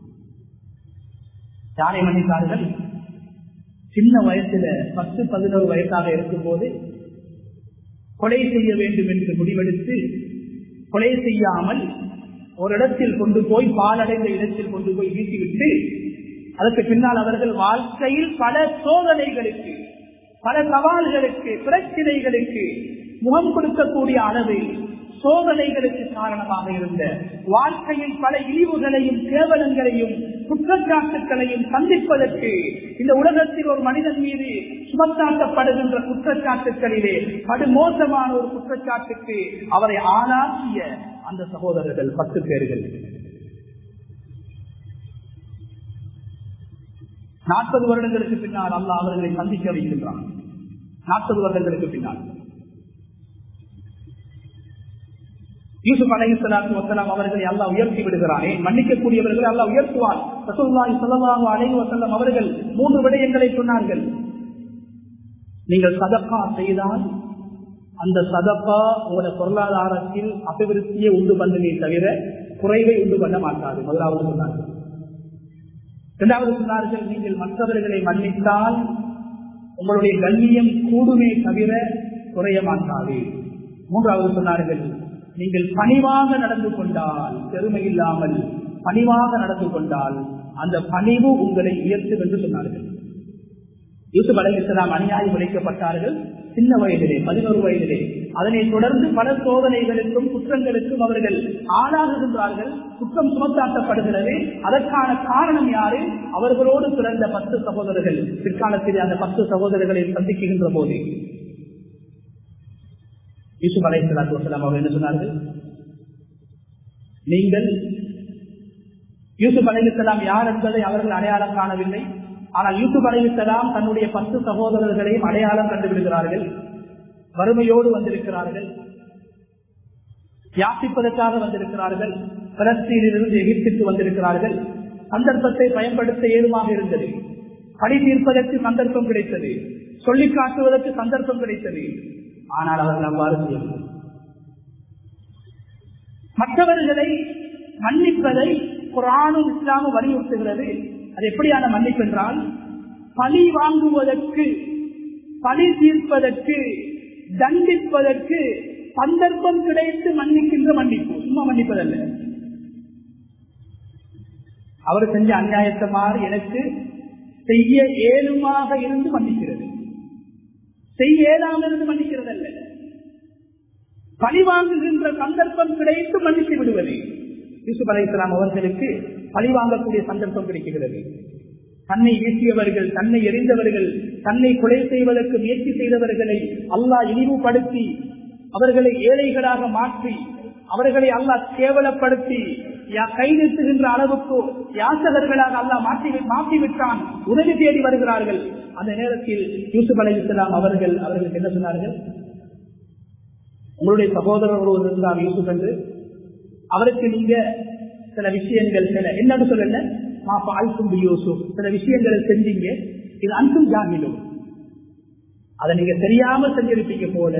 [SPEAKER 1] யாரை மன்னித்தார்கள் சின்ன வயசுல பத்து பதினோரு வயசாக இருக்கும் போது கொலை செய்ய வேண்டும் என்று முடிவெடுத்து கொலை செய்யாமல் ஒரு இடத்தில் கொண்டு போய் பாலடைந்த இடத்தில் கொண்டு போய் வீசிவிட்டு அதற்கு பின்னால் அவர்கள் வாழ்க்கையில் பல சோதனைகளுக்கு பல சவால்களுக்கு பிரச்சனைகளுக்கு முகம் கொடுக்கக்கூடிய அளவில் சோதனைகளுக்கு காரணமாக இருந்த வாழ்க்கையில் பல இழிவுகளையும் கேவலங்களையும் குற்றச்சாட்டுகளையும் சந்திப்பதற்கு இந்த உலகத்தில் ஒரு மனிதன் மீது சுமத்தாக்கப்படுகின்ற குற்றச்சாட்டுகளிலே படுமோசமான ஒரு குற்றச்சாட்டுக்கு அவரை ஆளாக்கிய அந்த சகோதரர்கள் பத்து பேர்கள் நாற்பது வருடங்களுக்கு பின்னால் அல்ல அவர்களை சந்திக்க வைக்கின்றான் நாற்பது வருடங்களுக்கு பின்னால் யூசுப் அலைஹிஸ்லாத்து வசலாம் அவர்களை அல்லா உயர்த்தி விடுகிறானே மன்னிக்கக்கூடியவர்களை அல்லா உயர்த்துவான் ரசூல்லாய் சொல்லலாஹு அலைஹி வசல்லம் அவர்கள் மூன்று விடயங்களை சொன்னார்கள் நீங்கள் சதக்கா செய்தால் அந்த சதக்கா உங்களோட பொருளாதாரத்தில் அபிவிருத்தியை உண்டு பண்ணுமே தவிர குறைவை உண்டு பண்ண மாட்டாது முதலாவது சொன்னார்கள் இரண்டாவது சொன்னார்கள் நீங்கள் மற்றவர்களை மன்னித்தால் உங்களுடைய கண்ணியம் கூடுமே தவிர குறைய மாட்டாது மூன்றாவது சொன்னார்கள் நீங்கள் பணிவாக நடந்து கொண்டால் பெருமை இல்லாமல் பணிவாக நடந்து கொண்டால் அந்த பணிவு உங்களை உயர்த்தும் என்று சொன்னார்கள் யூசுப் அலைஹிஸ்லாம் அநியாயம் உழைக்கப்பட்டார்கள் சின்ன வயதிலே பதினோரு வயதிலே அதனை தொடர்ந்து பல சோதனைகளுக்கும் குற்றங்களுக்கும் அவர்கள் ஆளாகுகின்றார்கள் குற்றம் சுமத்தாட்டப்படுகிறது அதற்கான காரணம் யாரு அவர்களோடு பிறந்த பத்து சகோதரர்கள் பிற்காலத்தில் அந்த பத்து சகோதரர்களை சந்திக்கின்ற போது யூசுப் அலைஹிஸ்லாத்து வசலாம் அவர் என்ன சொன்னார்கள் நீங்கள் யூசுப் அலைஹிஸ்லாம் யார் என்பதை அவர்கள் அடையாளம் காணவில்லை ஆனால் யூசுப் அலைஹிஸ்லாம் தன்னுடைய பத்து சகோதரர்களையும் அடையாளம் கண்டுவிடுகிறார்கள் வறுமையோடு வந்திருக்கிறார்கள் யாசிப்பதற்காக வந்திருக்கிறார்கள் பலஸ்தீனிலிருந்து எகிப்துக்கு வந்திருக்கிறார்கள் சந்தர்ப்பத்தை பயன்படுத்த ஏதுமாக இருந்தது பணி தீர்ப்பதற்கு சந்தர்ப்பம் கிடைத்தது சொல்லிக் காட்டுவதற்கு சந்தர்ப்பம் கிடைத்தது ஆனால் அவர்கள் அவ்வாறு செய்யவில்லை மற்றவர்களை மன்னிப்பதை குரானும் இஸ்லாமும் வலியுறுத்துகிறது அது எப்படியான மன்னிப்பு என்றால் பழி வாங்குவதற்கு பழி தீர்ப்பதற்கு தண்டிப்பதற்கு சந்தர்ப்பம் கிடைத்து மன்னிக்கின்ற மன்னிப்பு சும்மா மன்னிப்பதல்ல அவர் செஞ்ச அநியாயத்தை மாறி எனக்கு செய்ய ஏழுமாக இருந்து மன்னிக்கிறது செய்ய இயலாமல் இருந்து மன்னிக்கிறது அல்ல பழி வாங்குகின்ற சந்தர்ப்பம் கிடைத்து மன்னித்து விடுவது யூசுப் அலை இஸ்லாம் அவர்களுக்கு பழி வாங்கக்கூடிய சந்தர்ப்பம் கிடைக்கிறது தன்னை வீசியவர்கள் தன்னை எரிந்தவர்கள் தன்னை கொலை செய்வதற்கு முயற்சி செய்தவர்களை அல்லாஹ் இழிவுபடுத்தி அவர்களை ஏழைகளாக மாற்றி அவர்களை அல்லாஹ் கேவலப்படுத்தி கை நிறுத்துகின்ற அளவுக்கு யாசகர்களாக அல்லாஹ் மாற்றி மாற்றி விட்டான் உதவி தேடி வருகிறார்கள் அந்த நேரத்தில் யூசுப் அலை இஸ்லாம் அவர்கள் அவர்களுக்கு என்ன சொன்னார்கள் உங்களுடைய சகோதரர் ஒருவர் இருந்தார் யூசுப் என்று அவருக்கு நீங்க சில விஷயங்கள் சில என்னன்னு சொல்லல மாப்பா அல்கும்பி யூசுப் சில விஷயங்களை செஞ்சீங்க இது அன்பும் ஜாமிலும் அதை நீங்க தெரியாம செஞ்சிருப்பீங்க போல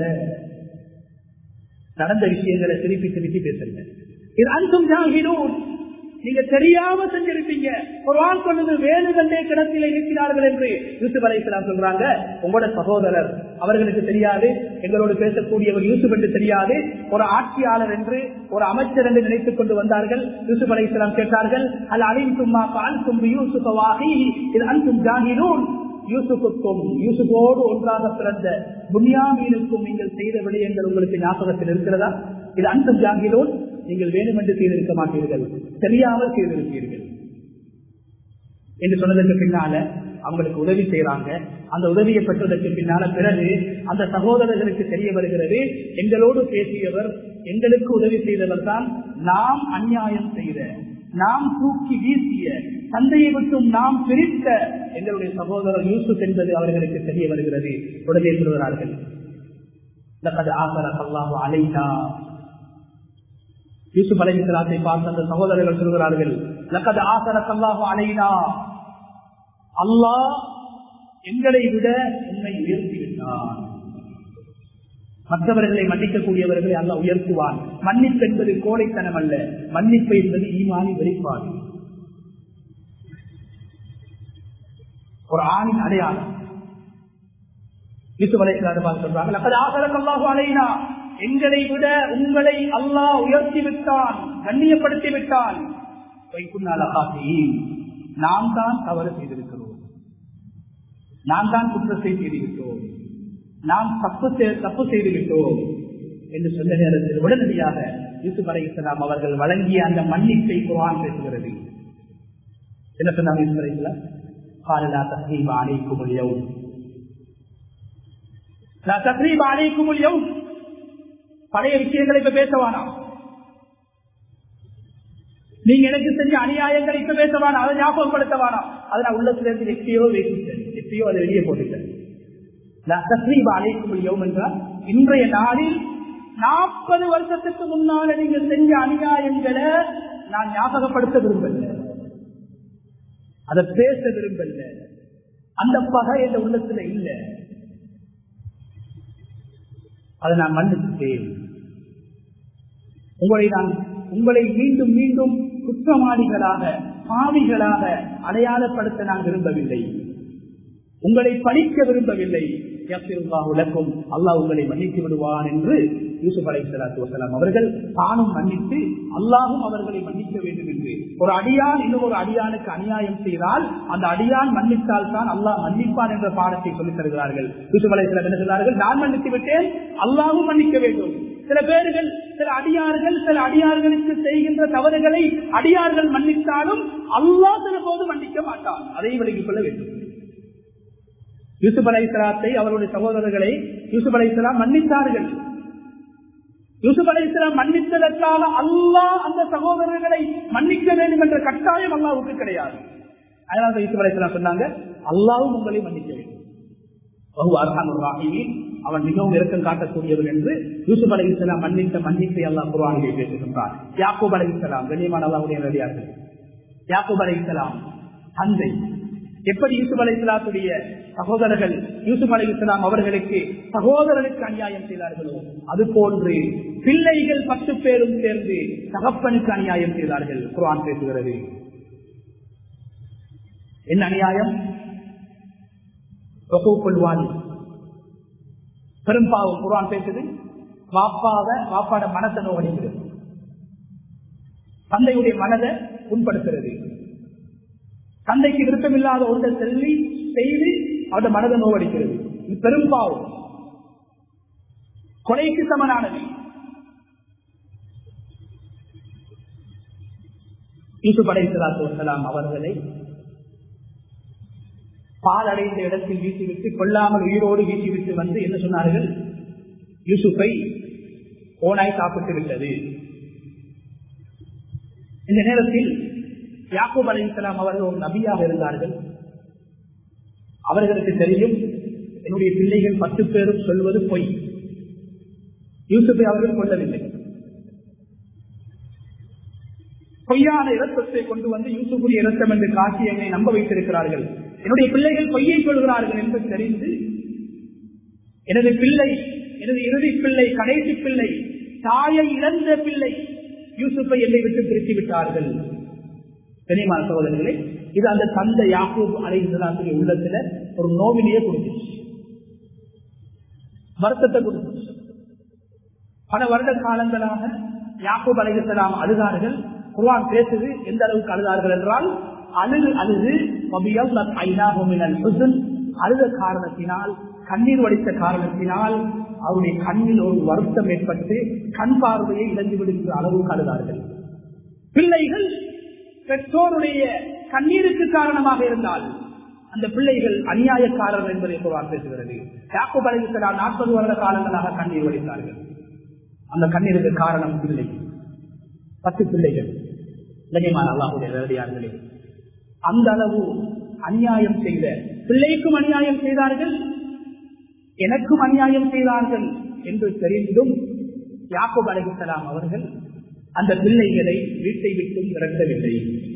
[SPEAKER 1] நடந்த விஷயங்களை திருப்பி திருப்பி பேசுங்க இது அன்பும் ஜாகிலும் நீங்க தெரியாம செஞ்சிருப்பீங்க ஒரு ஆள் சொன்னது வேணுகண்டே கிணத்தில இருக்கிறார்கள் என்று யூசுப் அலைசலாம் சொல்றாங்க உங்களோட சகோதரர் அவர்களுக்கு தெரியாது எங்களோடு பேசக்கூடியவர் யூசுப் என்று தெரியாது ஒரு ஆட்சியாளர் என்று ஒரு அமைச்சர் என்று நினைத்துக் கொண்டு வந்தார்கள் யூசுப் அலைசலாம் கேட்டார்கள் அல்ல அலின் சும்மா பால் தும்பு யூசுஃபவாகி இது அன்பும் ஜாகிலூன் யூசுஃபுக்கும் யூசுஃபோடு ஒன்றாக பிறந்த புன்யாமீனுக்கும் நீங்கள் செய்த விடயங்கள் உங்களுக்கு ஞாபகத்தில் இருக்கிறதா இது அன்பும் ஜாகிலூன் நீங்கள் வேணுமென்று செய்திருக்க மாட்டீர்கள் தெரியாமல் செய்திருப்பீர்கள் என்று சொன்னதற்கு பின்னால அவங்களுக்கு உதவி செய்யறாங்க அந்த உதவியை பெற்றதற்கு பின்னால பிறகு அந்த சகோதரர்களுக்கு தெரிய வருகிறது எங்களோடு பேசியவர் எங்களுக்கு உதவி செய்தவர் தான் நாம் அநியாயம் செய்த நாம் தூக்கி வீசிய தந்தையை விட்டும் நாம் பிரித்த எங்களுடைய சகோதரர் யூசுப் என்பது அவர்களுக்கு தெரிய வருகிறது உடனே சொல்கிறார்கள் அலைனா யூசுப் அலைஹிஸ்லாத்தை பார்த்த அந்த சகோதரர்கள் சொல்கிறார்கள் லக்கது ஆசரக் அல்லாஹு அலைனா அல்லாஹ் எங்களை விட உண்மை உயர்த்தி விட்டான் மற்றவர்களை மன்னிக்கக்கூடியவர்களை அல்லாஹ் உயர்த்துவான் மன்னிப்பு என்பது கோடைத்தனம் அல்ல மன்னிப்பு என்பது ஈமானி வெளிப்பாடு ஒரு ஆணின் அடையாளம் யூசுப் அலைஹிஸ்லாம் சொல்றாங்க லக்கது ஆசரக் அல்லாஹு அலைனா எங்களை விட உங்களை அல்லாஹ் உயர்த்தி விட்டான் கண்ணியப்படுத்தி விட்டான் நாம் தான் தவறு செய்திருக்கிறோம் நாம் தான் குற்றத்தை செய்திருக்கிறோம் நாம் தப்பு தப்பு செய்துவிட்டோம் என்று சொன்ன நேரத்தில் உடனடியாக யூசுப் அலை இஸ்லாம் அவர்கள் வழங்கிய அந்த மன்னிப்பை குரான் பேசுகிறது என்ன சொன்னாங்க யூசுப் அலை இஸ்லாம் காலலா தஸ்ரீப அலைக்கும் اليوم لا تقريب عليكم اليوم பழைய விஷயங்களை இப்ப பேசவானா நீங்க எனக்கு செஞ்ச அநியாயங்களை இப்ப பேசவானா அதை ஞாபகப்படுத்தவானா அதை நான் உள்ளத்துல இருந்து எப்பயோ வைக்கிட்டேன் எப்பயோ அதை வெளியே போட்டுட்டேன் அழைக்கும் யோம் என்றால் இன்றைய நாளில் நாற்பது வருஷத்துக்கு முன்னால நீங்க செஞ்ச அநியாயங்களை நான் ஞாபகப்படுத்த விரும்பல அதை பேச விரும்பல அந்த பகை என்ற உள்ளத்துல இல்லை அதை நான் மன்னித்தேன் உங்களை நான் உங்களை மீண்டும் மீண்டும் குற்றவாளிகளாக பாவிகளாக அடையாளப்படுத்த நான் விரும்பவில்லை உங்களை பழிக்க விரும்பவில்லை உலகம் அல்லாஹ் உங்களை மன்னித்து விடுவான் என்று யூசுப் அலை சலாத்து வசலாம் அவர்கள் தானும் மன்னித்து அல்லாஹும் அவர்களை மன்னிக்க வேண்டும் என்று ஒரு அடியான் இன்னும் ஒரு அடியானுக்கு அநியாயம் செய்தால் அந்த அடியான் மன்னித்தால் தான் அல்லாஹ் மன்னிப்பான் என்ற பாடத்தை சொல்லித் தருகிறார்கள் யூசுப் அலை என்ன சொல்கிறார்கள் நான் மன்னித்து விட்டேன் அல்லாஹும் மன்னிக்க வேண்டும் சில பேர்கள் சில அடியார்கள் சில அடியார்களுக்கு செய்கின்ற தவறுகளை அடியார்கள் மன்னித்தாலும் அல்லாஹ் சில போது மன்னிக்க மாட்டான் அதை விலகிக் கொள்ள வேண்டும் யூசுப் அலை இஸ்லாத்தை அவருடைய சகோதரர்களை யூசுப் அலை இஸ்லாம் மன்னித்தார்கள் யூசுப் அலை இஸ்லாம் மன்னித்ததற்காக அல்லாஹ் அந்த சகோதரர்களை மன்னிக்க வேண்டும் என்ற கட்டாயம் அல்லாவுக்கு கிடையாது அதனால யூசுப் அலை இஸ்லாம் சொன்னாங்க அல்லாவும் உங்களை மன்னிக்க வேண்டும் அவன் மிகவும் இறக்கம் காட்டக்கூடியவன் என்று யூசுப் அலை இஸ்லாம் மன்னித்த மன்னிப்பை அல்லாஹ் குர்வானிலே பேசுகின்றார் யாக்கூப் அலை இஸ்லாம் கண்ணியமான அல்லாவுடைய நடிகார்கள் யாக்கூப் அலை இஸ்லாம் தந்தை எப்படி யூசுப் அலை இஸ்லாத்துடைய சகோதரர்கள் யூசுப் அலை இஸ்லாம் அவர்களுக்கு சகோதரனுக்கு அநியாயம் செய்தார்களோ அது போன்று பிள்ளைகள் பத்து பேரும் சேர்ந்து தகப்பனுக்கு அநியாயம் செய்தார்கள் குரான் பேசுகிறது என்ன அநியாயம் பெரும்பாவம் குரான் பேசுது வாப்பாவ வாப்பாட மனத்தை நோவடிக்கிறது தந்தையுடைய மனதை புண்படுத்துறது தந்தைக்கு விருப்பமில்லாத ஒன்றை செல்லி செய்து அவருடைய மனதை நோவடிக்கிறது இது பெரும்பாவம் கொலைக்கு சமனானது யூசுப் அலைசலாத்து வசலாம் அவர்களை பால் அடைந்த இடத்தில் வீசிவிட்டு கொல்லாமல் உயிரோடு வீசிவிட்டு வந்து என்ன சொன்னார்கள் யூசுப்பை ஓனாய் சாப்பிட்டு விட்டது இந்த நேரத்தில் யாக்கூப் அலி இஸ்லாம் அவர்கள் ஒரு நபியாக இருந்தார்கள் அவர்களுக்கு தெரியும் என்னுடைய பிள்ளைகள் பத்து பேரும் சொல்வது பொய் யூசுப்பை அவர்கள் கொள்ளவில்லை பொய்யான இரத்தத்தை கொண்டு வந்து யூசுப்புடைய இரத்தம் என்று காட்சி என்னை நம்ப வைத்திருக்கிறார்கள் என்னுடைய பிள்ளைகள் பொய்யை சொல்கிறார்கள் என்று தெரிந்து எனது பிள்ளை எனது இறுதி பிள்ளை கடைசி பிள்ளை தாயை இழந்த பிள்ளை யூசுப்பை என்னை விட்டு பிரித்து விட்டார்கள் தெரியுமா சகோதரர்களே இது அந்த தந்தை யாக்கூப் அலைசலாத்துடைய உள்ளத்துல ஒரு நோவினையே கொடுத்துச்சு வருத்தத்தை கொடுத்துச்சு பல வருட காலங்களாக யாக்கூப் அலைசலாம் அழுதார்கள் குர்வான் பேசுது எந்த அளவுக்கு அழுதார்கள் என்றால் அழுது அழுது அழுத காரணத்தினால் கண்ணீர் வடித்த காரணத்தினால் அவருடைய கண்ணில் ஒரு வருத்தம் ஏற்பட்டு கண் பார்வையை இழந்து விடுகிற அளவுக்கு அழுதார்கள் பிள்ளைகள் பெற்றோருடைய கண்ணீருக்கு காரணமாக இருந்தால் அந்த பிள்ளைகள் அநியாயக்காரர் என்பதை குரான் பேசுகிறது யாக்கூப் அலைவித்தலால் நாற்பது வருட காலங்களாக கண்ணீர் வடித்தார்கள் அந்த கண்ணீருக்கு காரணம் பிள்ளை பத்து பிள்ளைகள் கண்ணியமான அல்லாஹுடைய நேரடியார்களே அந்த அளவு அநியாயம் செய்த பிள்ளைக்கும் அநியாயம் செய்தார்கள் எனக்கும் அநியாயம் செய்தார்கள் என்று தெரிந்தும் யாக்கூப் அலைவித்தலாம் அவர்கள் அந்த பிள்ளைகளை வீட்டை விட்டும் விரட்டவில்லை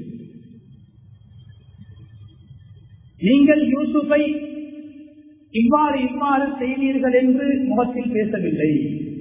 [SPEAKER 1] நீங்கள் யூசுஃபை இவ்வாறு இவ்வாறு செய்வீர்கள் என்று முகத்தில் பேசவில்லை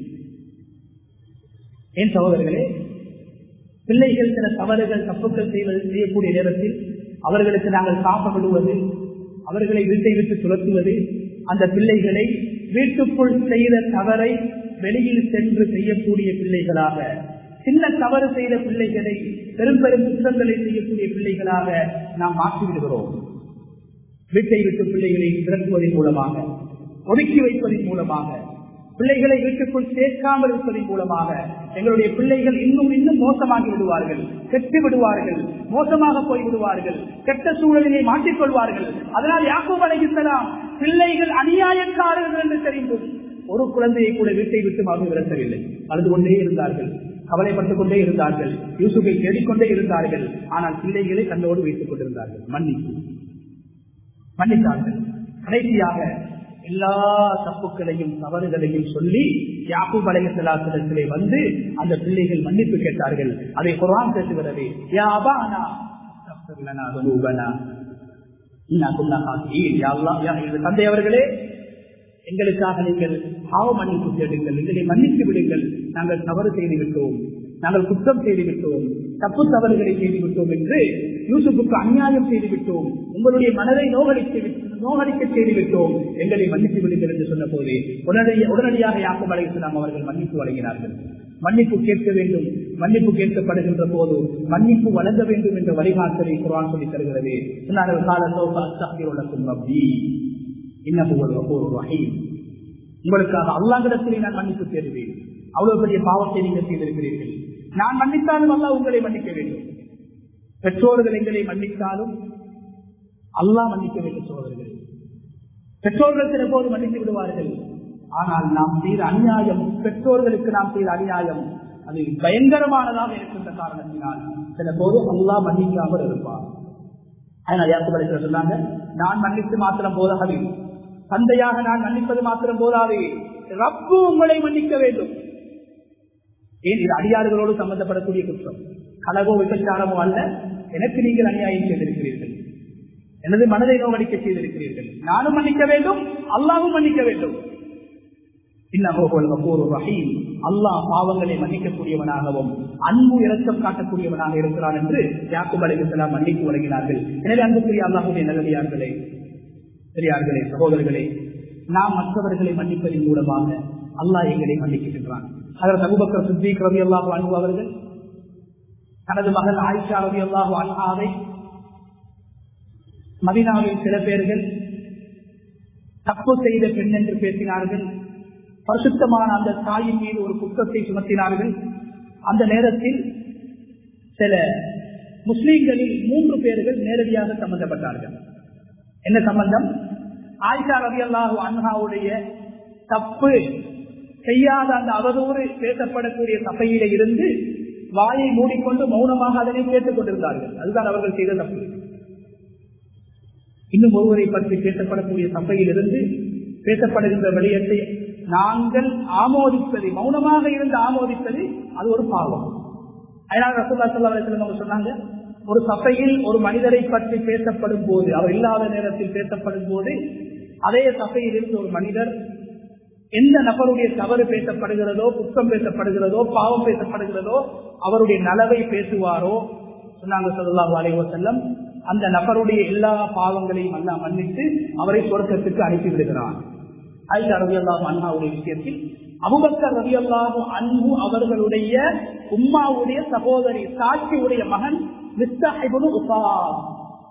[SPEAKER 1] என் சகோதரர்களே பிள்ளைகள் சில தவறுகள் தப்புக்கள் செய்வது செய்யக்கூடிய நேரத்தில் அவர்களுக்கு நாங்கள் காப்பப்படுவது அவர்களை வீட்டை விட்டு துரத்துவது அந்த பிள்ளைகளை வீட்டுக்குள் செய்த தவறை வெளியில் சென்று செய்யக்கூடிய பிள்ளைகளாக சின்ன தவறு செய்த பிள்ளைகளை பெரும் பெரும் குற்றங்களை செய்யக்கூடிய பிள்ளைகளாக நாம் மாற்றிவிடுகிறோம் வீட்டை விட்டு பிள்ளைகளை திரட்டுவதன் மூலமாக ஒதுக்கி வைப்பதன் மூலமாக பிள்ளைகளை வீட்டுக்குள் சேர்க்காமல் இருப்பதன் மூலமாக எங்களுடைய பிள்ளைகள் இன்னும் இன்னும் மோசமாகி விடுவார்கள் கெட்டு விடுவார்கள் மோசமாக போய் விடுவார்கள் கெட்ட சூழலினை மாற்றிக்கொள்வார்கள் அதனால் யாக்கும் அழைக்கலாம் பிள்ளைகள் அநியாயக்காரர்கள் என்று தெரிந்தும் ஒரு குழந்தையை கூட வீட்டை விட்டு மகன் விரட்டவில்லை அழுது கொண்டே இருந்தார்கள் கவலைப்பட்டுக் கொண்டே இருந்தார்கள் யூசுஃபை தேடிக்கொண்டே இருந்தார்கள் ஆனால் பிள்ளைகளை தன்னோடு வைத்துக் கொண்டிருந்தார்கள் மன்னிப்பு மன்னித்தார்கள் கடைசியாக எல்லா தப்புக்களையும் தவறுகளையும் சொல்லி யாக்கூப் அலையத்திலே வந்து அந்த பிள்ளைகள் மன்னிப்பு கேட்டார்கள் அதை குரான் பேசுகிறது தந்தை அவர்களே எங்களுக்காக நீங்கள் பாவ மன்னிப்பு தேடுங்கள் எங்களை மன்னித்து விடுங்கள் நாங்கள் தவறு செய்து விட்டோம் நாங்கள் குற்றம் செய்து விட்டோம் தப்பு தவறுகளை செய்து விட்டோம் என்று யூசுப்புக்கு அநியாயம் செய்து விட்டோம் உங்களுடைய மனதை நோகடித்து நோகடிக்க செய்து விட்டோம் எங்களை மன்னித்து விடுங்கள் என்று சொன்ன போது உடனடியாக உடனடியாக யாக்கும் அலைசலாம் அவர்கள் மன்னிப்பு வழங்கினார்கள் மன்னிப்பு கேட்க வேண்டும் மன்னிப்பு கேட்கப்படுகின்ற போது மன்னிப்பு வழங்க வேண்டும் என்ற வழிகாட்டலை குரான் சொல்லி தருகிறது சொன்னார்கள் காலத்தோக்கும் ரப்பி இன்னும் ரஹீம் உங்களுக்காக அல்லாங்கிடத்திலே நான் மன்னிப்பு தேடுவேன் அவ்வளவு பெரிய பாவத்தை நீங்கள் செய்திருக்கிறீர்கள் நான் மன்னித்தாலும் அல்லா உங்களை மன்னிக்க வேண்டும் பெற்றோர்கள் எங்களை மன்னித்தாலும் அல்லாஹ் மன்னிக்க வேண்டும் சோதரர்கள் பெற்றோர்கள் சில போது மன்னித்து விடுவார்கள் ஆனால் நாம் செய்த அநியாயம் பெற்றோர்களுக்கு நாம் செய்த அநியாயம் அது பயங்கரமானதாக இருக்கின்ற காரணத்தினால் சில போது அல்லாஹ் மன்னிக்காமல் இருப்பார் அதனால் யாருக்கு சொன்னாங்க நான் மன்னித்து மாத்திரம் போதாது தந்தையாக நான் மன்னிப்பது மாத்திரம் போதாது ரப்பு உங்களை மன்னிக்க வேண்டும் ஏன் இது அடியாறுகளோடு சம்பந்தப்படக்கூடிய குற்றம் கலகோ விபச்சாரமோ அல்ல எனக்கு நீங்கள் அநியாயம் செய்திருக்கிறீர்கள் எனது மனதை நோவடிக்க செய்திருக்கிறீர்கள் நானும் மன்னிக்க வேண்டும் அல்லாவும் மன்னிக்க வேண்டும் அல்லாஹ் பாவங்களை மன்னிக்கக்கூடியவனாகவும் அன்பு இரக்கம் காட்டக்கூடியவனாக இருக்கிறான் என்று யாக்கும் அலிகலாம் மன்னிப்பு வழங்கினார்கள் எனவே அன்புக்குரிய அல்லாஹுடைய நல்லடியார்களே பெரியார்களே சகோதரர்களே நாம் மற்றவர்களை மன்னிப்பதன் மூலமாக அல்லாஹ் எங்களை மன்னிக்கின்றான் அதற்கு அபுபக்கர் சித்திக் ரவி அல்லாஹு அன்பு அவர்கள் தனது மகள் ஆயிஷா ரவி அல்லாஹு அன்ஹாவை மதினாவில் சில பேர்கள் தப்பு செய்த பெண் என்று பேசினார்கள் பரிசுத்தமான அந்த தாயின் மீது ஒரு குற்றத்தை சுமத்தினார்கள் அந்த நேரத்தில் சில முஸ்லீம்களில் மூன்று பேர்கள் நேரடியாக சம்பந்தப்பட்டார்கள் என்ன சம்பந்தம் ஆயிஷா ரவி அல்லாஹு அன்ஹாவுடைய தப்பு செய்யாத அந்த அவதூறு பேசப்படக்கூடிய சபையில இருந்து வாயை மூடிக்கொண்டு மௌனமாக அதனை கேட்டுக் கொண்டிருந்தார்கள் அதுதான் அவர்கள் செய்த தப்பு இன்னும் ஒருவரை பற்றி பேசப்படக்கூடிய சபையில் இருந்து பேசப்படுகின்ற விடயத்தை நாங்கள் ஆமோதிப்பது மௌனமாக இருந்து ஆமோதிப்பது அது ஒரு பாவம் அதனால ரசூல்லா சல்லா அவங்க சொன்னாங்க ஒரு சபையில் ஒரு மனிதரை பற்றி பேசப்படும் போது அவர் இல்லாத நேரத்தில் பேசப்படும் போது அதே சபையில் இருந்து ஒரு மனிதர் எந்த நபருடைய தவறு பேசப்படுகிறதோ குற்றம் பேசப்படுகிறதோ பாவம் பேசப்படுகிறதோ அவருடைய நலவை பேசுவாரோ சொன்னாங்க சொல்லலாம் அலைவோ செல்லம் அந்த நபருடைய எல்லா பாவங்களையும் அல்லா மன்னித்து அவரை சொர்க்கத்துக்கு அனுப்பி விடுகிறான் ஆயிஷா ரவி அல்லாஹு அண்ணாவுடைய விஷயத்தில் அபுபக்கர் ரவி அல்லாஹு அன்பு அவர்களுடைய உம்மாவுடைய சகோதரி சாட்சியுடைய மகன் மிஸ்தாஹிபுல் உசாஸ்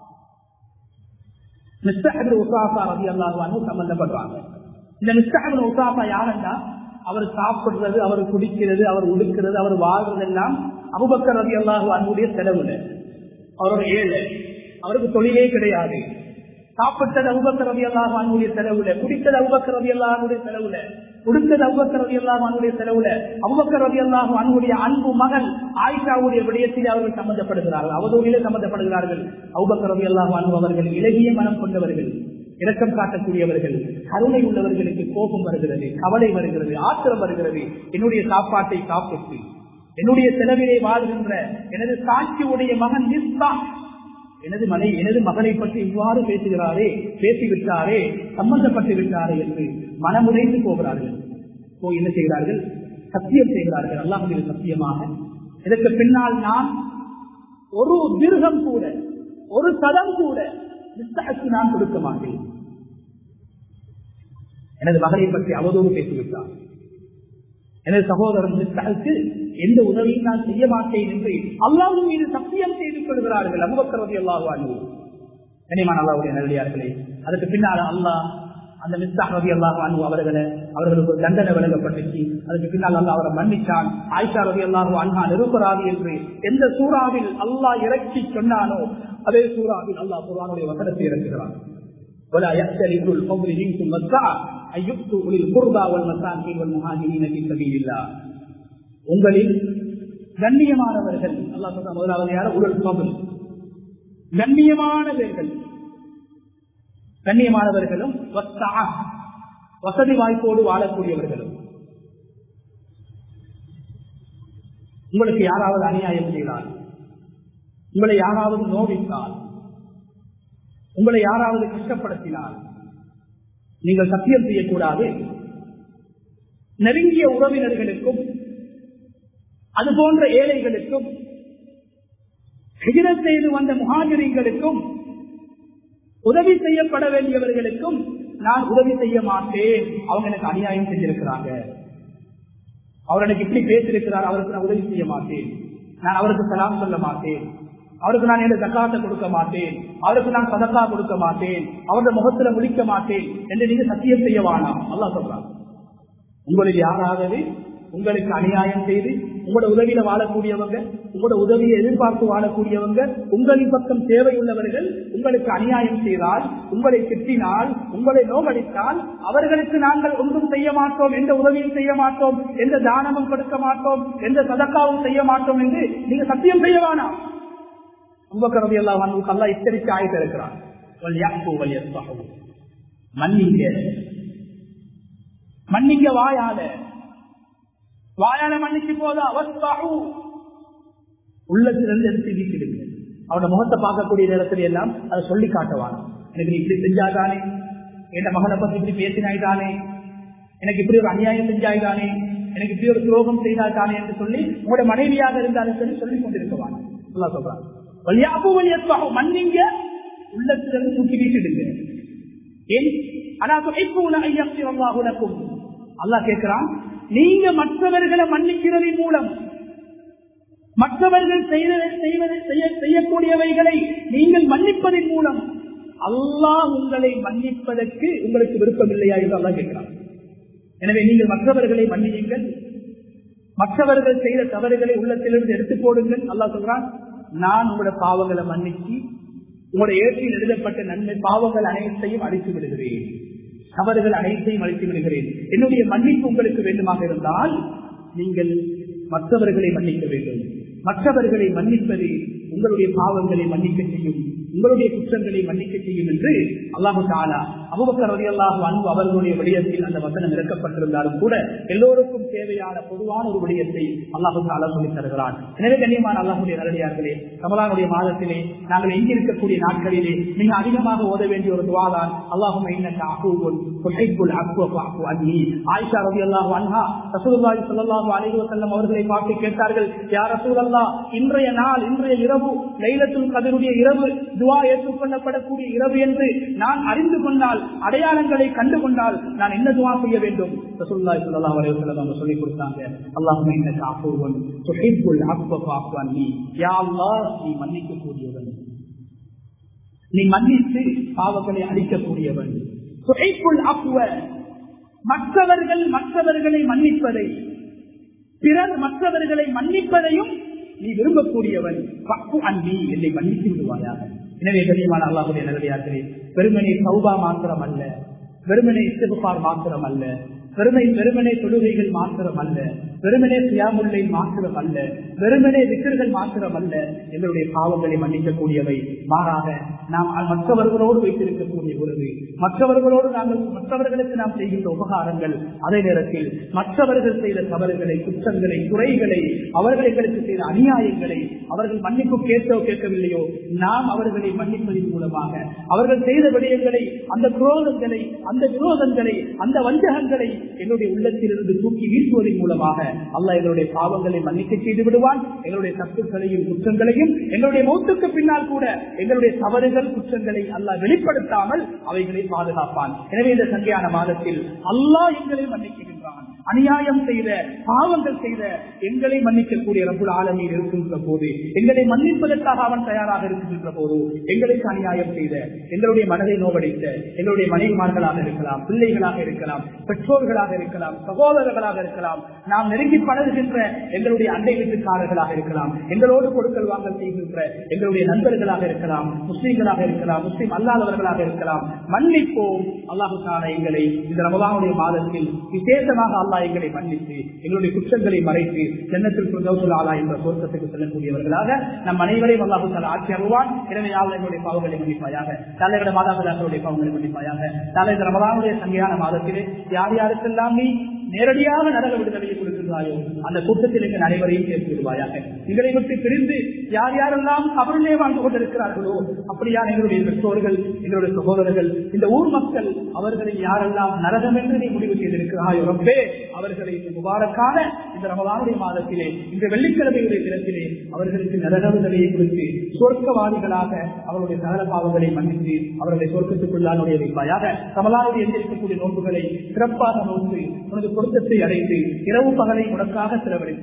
[SPEAKER 1] மிஸ்தாஹிபுல் உசாசா ரவி அல்லாஹு அன்பு சம்பந்தப்படுறாங்க இந்த மிஸ்தாஹிபுல் உசாசா யாருன்னா அவர் சாப்பிடுறது அவர் குடிக்கிறது அவர் உடுக்கிறது அவர் வாழ்றது எல்லாம் அபுபக்கர் ரவி அல்லாஹு அன்புடைய செலவுல அவரோட ஏழை அவருக்கு தொழிலே கிடையாது சாப்பிட்டது அவுபக்கர் ரவி அல்லாஹ் வானுடைய செலவுல குடித்தது அவுபக்கர் ரவி அல்லாஹுடைய செலவுல உடுத்தது அவுபக்கர் ரவி அல்லாஹ் வானுடைய செலவுல அவுபக்கர் ரவி அல்லாஹ் வானுடைய அன்பு மகள் ஆயிஷாவுடைய விடயத்தில் அவர்கள் சம்பந்தப்படுகிறார்கள் அவதூறிலே சம்பந்தப்படுகிறார்கள் அவுபக்கர் ரவி அல்லாஹ் வானு அவர்கள் இலகிய மனம் கொண்டவர்கள் இரக்கம் காட்டக்கூடியவர்கள் கருணை உள்ளவர்களுக்கு கோபம் வருகிறது கவலை வருகிறது ஆத்திரம் வருகிறது என்னுடைய சாப்பாட்டை சாப்பிட்டு என்னுடைய செலவிலே வாழ்கின்ற எனது சாட்சியுடைய மகன் நிஸ்தா எனது மனை எனது மகனை பற்றி இவ்வாறு பேசுகிறாரே பேசிவிட்டாரே சம்பந்தப்பட்டு விட்டாரே என்று மனமுடைந்து போகிறார்கள் போய் என்ன செய்கிறார்கள் சத்தியம் செய்கிறார்கள் அல்லாஹுடைய சத்தியமாக இதற்கு பின்னால் நான் ஒரு திருகம் கூட ஒரு சதம் கூட மிஸ்தாக்கு நான் கொடுக்க மாட்டேன் எனது மகனை பற்றி அவதூறு பேசிவிட்டார் எனது சகோதரன் மிஸ்தாக்கு எந்த உதவியும் நான் செய்ய மாட்டேன் என்று அல்லாஹும் மீது சத்தியம் செய்து கொள்கிறார்கள் அபுபக்கரதி அல்லாஹு கனிமான் அல்லாவுடைய நல்லியார்களே அதுக்கு பின்னால் அல்லாஹ் அந்த மிஸ்தாக் ரவி அல்லாஹ் அனு அவர்களை அவர்களுக்கு ஒரு தண்டனை வழங்கப்பட்டுச்சு அதுக்கு பின்னால் அல்லா அவரை மன்னிச்சான் ஆயிஷா ரவி அல்லாஹு அன்ஹா நிருப்பராது என்று எந்த சூறாவில் அல்லாஹ் இறக்கி சொன்னானோ அதே சூறாவில் அல்லாஹ் குரானுடைய வசனத்தை இறக்குகிறான் ولا يأتل أولو الفضل منكم والسعة أن يؤتوا أولي القربى والمساكين والمهاجرين في سبيل الله உங்களில் கண்ணியமானவர்கள் அல்லா சொல்ற முதலாவது யார உடல் பகுல் கண்ணியமானவர்கள் கண்ணியமானவர்களும் வசதி வாய்ப்போடு வாழக்கூடியவர்களும் உங்களுக்கு யாராவது அநியாயம் செய்தால் உங்களை யாராவது நோவித்தால் உங்களை யாராவது கஷ்டப்படுத்தினால் நீங்கள் சத்தியம் செய்யக்கூடாது நெருங்கிய உறவினர்களுக்கும் அது போன்ற ஏழைகளுக்கும் ஹிஜரத் செய்து வந்த முகாஜிரிகளுக்கும் உதவி செய்யப்பட வேண்டியவர்களுக்கும் நான் உதவி செய்ய மாட்டேன் அவங்க எனக்கு அநியாயம் செஞ்சிருக்கிறாங்க அவர் எனக்கு இப்படி பேசியிருக்கிறார் அவருக்கு நான் உதவி செய்ய மாட்டேன் நான் அவருக்கு சலாம் சொல்ல மாட்டேன் அவருக்கு நான் என்ன தக்காத்தை கொடுக்க மாட்டேன் அவருக்கு நான் சதக்கா கொடுக்க மாட்டேன் அவருடைய முகத்துல முடிக்க மாட்டேன் என்று நீங்க சத்தியம் செய்ய வேணாம் அல்லா சொல்றாங்க உங்களில் யாராவது உங்களுக்கு அநியாயம் செய்து உங்களோட உதவியில வாழக்கூடியவங்க உங்களோட உதவியை எதிர்பார்த்து வாழக்கூடியவங்க உங்களின் பக்கம் தேவையுள்ளவர்கள் உங்களுக்கு அநியாயம் செய்தால் உங்களை திட்டினால் உங்களை நோகடித்தால் அவர்களுக்கு நாங்கள் ஒன்றும் செய்ய மாட்டோம் எந்த உதவியும் செய்ய மாட்டோம் எந்த தானமும் கொடுக்க மாட்டோம் எந்த சதக்காவும் செய்ய மாட்டோம் என்று நீங்க சத்தியம் செய்ய வேணாம் உபக்கரவி எல்லாம் வந்து அல்லா எச்சரிக்கை ஆயிட்டு இருக்கிறான் மன்னிங்க மன்னிங்க வாயால வாயால மன்னிச்சு போதா அவஸ்தாகு உள்ளத்திலிருந்து எடுத்து வீட்டிடுங்க அவனோட முகத்தை பார்க்கக்கூடிய நேரத்துல எல்லாம் அதை சொல்லி காட்டுவான் எனக்கு நீ இப்படி செஞ்சாதானே என் மகனை பத்தி இப்படி பேசினாய்தானே எனக்கு இப்படி ஒரு அநியாயம் செஞ்சாய்தானே எனக்கு இப்படி ஒரு துரோகம் செய்தாதானே என்று சொல்லி உங்களோட மனைவியாக இருந்தாலும் சரி சொல்லிக் கொண்டிருக்கவான் சொல்றான் வழியாபு வழியத்வாக மன்னிங்க உள்ளத்திலிருந்து தூக்கி வீசிடுங்க ஏன் ஆனா ஐயம் அல்லா கேட்கிறான் நீங்க மற்றவர்களை மன்னிக்கிறதன் மூலம் மற்றவர்கள் செய்யக்கூடியவைகளை நீங்கள் மன்னிப்பதன் மூலம் அல்லாஹ் உங்களை மன்னிப்பதற்கு உங்களுக்கு விருப்பம் இல்லையா என்று அல்லா கேட்கிறான் எனவே நீங்கள் மற்றவர்களை மன்னியுங்கள் மற்றவர்கள் செய்த தவறுகளை உள்ளத்திலிருந்து எடுத்து போடுங்கள் அல்லா சொல்றான் நான் உங்களோட பாவங்களை மன்னிச்சு உங்களோட ஏற்றில் எழுதப்பட்ட நன்மை பாவங்கள் அனைத்தையும் அழித்து விடுகிறேன் தவறுகள் அனைத்தையும் அழித்து விடுகிறேன் என்னுடைய மன்னிப்பு உங்களுக்கு வேண்டுமாக இருந்தால் நீங்கள் மற்றவர்களை மன்னிக்க வேண்டும் மற்றவர்களை மன்னிப்பது உங்களுடைய பாவங்களை மன்னிக்க செய்யும் உங்களுடைய குற்றங்களை மன்னிக்க செய்யும் என்று அல்லாஹு தாலா அபுபக்கர் ரவி அல்லாஹு அன்பு அவர்களுடைய விடயத்தில் அந்த வசனம் இறக்கப்பட்டிருந்தாலும் கூட எல்லோருக்கும் தேவையான பொதுவான ஒரு விடயத்தை அல்லாஹு தாலா சொல்லி தருகிறான் எனவே கண்ணியமான அல்லாஹுடைய நல்லடியார்களே கமலானுடைய மாதத்திலே நாங்கள் எங்கிருக்கக்கூடிய நாட்களிலே மிக அதிகமாக ஓத வேண்டிய ஒரு துவாதான் அல்லாஹும் ஆயிஷா ரவி அல்லாஹு அன்ஹா ரசூலுல்லாஹி ஸல்லல்லாஹு அலைஹி வஸல்லம் அவர்களை பார்த்து கேட்டார்கள் யார் ரசூலல்லாஹ் இன்றைய நாள் இன்றைய இரவு லைலத்துல் கதருடைய இரவு துவா ஏற்றுக்கொள்ளப்படக்கூடிய இரவு என்று நான் அறிந்து கொண்டால் அடையாளங்களை கண்டு கொண்டால் நான் என்ன துவா செய்ய வேண்டும் ரசூலுல்லாஹி ஸல்லல்லாஹு அலைஹி வஸல்லம் அவங்க சொல்லி கொடுத்தாங்க அல்லாஹும்ம இன்னக அஃபூவன் துஹிப்புல் அஃப ஃபஅஃபு அன்னி யா அல்லாஹ் நீ மன்னிக்க கூடியவன் நீ மன்னித்து பாவங்களை அழிக்கக்கூடியவன் துஹிப்புல் அஃப்வ மற்றவர்கள் மற்றவர்களை மன்னிப்பதை பிறர் மற்றவர்களை மன்னிப்பதையும் நீ விரும்பக்கூடியவன் பக்கு அன்பி என்னை மன்னித்து விடுவாயாக எனவே கண்ணியமான அல்லாஹுடைய நல்லடியார்களே வெறுமனே சௌபா மாத்திரம் அல்ல வெறுமனே இஸ்திபார் மாத்திரம் அல்ல பெருமை வெறுமனே தொழுகைகள் மாத்திரம் அல்ல வெறுமனே சியாமுல்லை மாத்திரம் அல்ல வெறுமனே விக்கர்கள் மாத்திரம் அல்ல எங்களுடைய பாவங்களை மன்னிக்கக்கூடியவை மாறாக நாம் மற்றவர்களோடு வைத்திருக்கக்கூடிய உறவு மற்றவர்களோடு நாங்கள் மற்றவர்களுக்கு நாம் செய்கின்ற உபகாரங்கள் அதே நேரத்தில் மற்றவர்கள் செய்த தவறுகளை குற்றங்களை குறைகளை அவர்கள் எங்களுக்கு செய்த அநியாயங்களை அவர்கள் மன்னிப்பு கேட்டோ கேட்கவில்லையோ நாம் அவர்களை மன்னிப்பதன் மூலமாக அவர்கள் செய்த விடயங்களை அந்த குரோதங்களை அந்த விரோதங்களை அந்த வஞ்சகங்களை எங்களுடைய உள்ளத்திலிருந்து தூக்கி வீசுவதன் மூலமாக அல்ல எங்களுடைய பாவங்களை மன்னிக்க செய்து விடுவான் எங்களுடைய தப்புகளையும் குற்றங்களையும் எங்களுடைய மௌத்துக்கு பின்னால் கூட எங்களுடைய தவறுகள் குற்றங்களை அல்லாஹ் வெளிப்படுத்தாமல் அவைகளை பாதுகாப்பான் எனவே இந்த சங்கையான மாதத்தில் அல்லாஹ் எங்களை மன்னிக்கின்றான் அநியாயம் செய்த பாவங்கள் செய்த எங்களை மன்னிக்கக்கூடிய ரபுல் ஆலமியில் இருக்கின்ற போது எங்களை மன்னிப்பதற்காக அவன் தயாராக இருக்கின்ற போது எங்களுக்கு அநியாயம் செய்த எங்களுடைய மனதை நோவடைத்த எங்களுடைய மனைவிமார்களாக இருக்கலாம் பிள்ளைகளாக இருக்கலாம் பெற்றோர்களாக இருக்கலாம் சகோதரர்களாக இருக்கலாம் நாம் நெருங்கி பழகுகின்ற எங்களுடைய அண்டை வீட்டுக்காரர்களாக இருக்கலாம் எங்களோடு கொடுக்கல் வாங்கல் செய்கின்ற எங்களுடைய நண்பர்களாக இருக்கலாம் முஸ்லீம்களாக இருக்கலாம் முஸ்லீம் அல்லாதவர்களாக இருக்கலாம் மன்னிப்போம் அல்லாஹு எங்களை இந்த ரமலானுடைய மாதத்தில் விசேஷமாக அல்லா எங்களை மன்னித்து எங்களுடைய குற்றங்களை மறைத்து ஜன்னத்தில் ஆலா என்ற சொர்க்கத்துக்கு செல்லக்கூடியவர்களாக நம் அனைவரையும் அல்லாஹு தாலா ஆட்சி அருவான் எனவே யாழ் எங்களுடைய பாவங்களை மன்னிப்பாயாக தலைவருடைய மாதாபிதாக்களுடைய பாவங்களை மன்னிப்பாயாக தலை இந்த ரமலானுடைய சங்கையான மாதத்திலே யார் யாருக்கெல்லாம் நீ நேரடியாக நரக விடுதலையை கொடுக்கின்றாயோ அந்த கூட்டத்தில் எங்கள் அனைவரையும் சேர்த்து விடுவாயாக எங்களை விட்டு பிரிந்து யார் யாரெல்லாம் அவர்களே வாழ்ந்து கொண்டிருக்கிறார்களோ அப்படியான எங்களுடைய பெற்றோர்கள் எங்களுடைய சகோதரர்கள் இந்த ஊர் மக்கள் அவர்களை யாரெல்லாம் நரகம் என்று நீ முடிவு செய்திருக்கிறாயோ ரப்பே அவர்களை இந்த முபாரக்கான இந்த ரமலானுடைய மாதத்திலே இந்த வெள்ளிக்கிழமையுடைய தினத்திலே அவர்களுக்கு நரக விடுதலையை கொடுத்து சொர்க்கவாதிகளாக அவருடைய சகல பாவங்களை மன்னித்து அவர்களை சொர்க்கத்துக்குள்ளானுடைய வைப்பாயாக ரமலானுடைய எந்திரிக்கக்கூடிய நோன்புகளை சிறப்பாக நோக்கி உனது பொருத்தத்தை அடைந்து இரவு பகலை உனக்காக செலவழித்து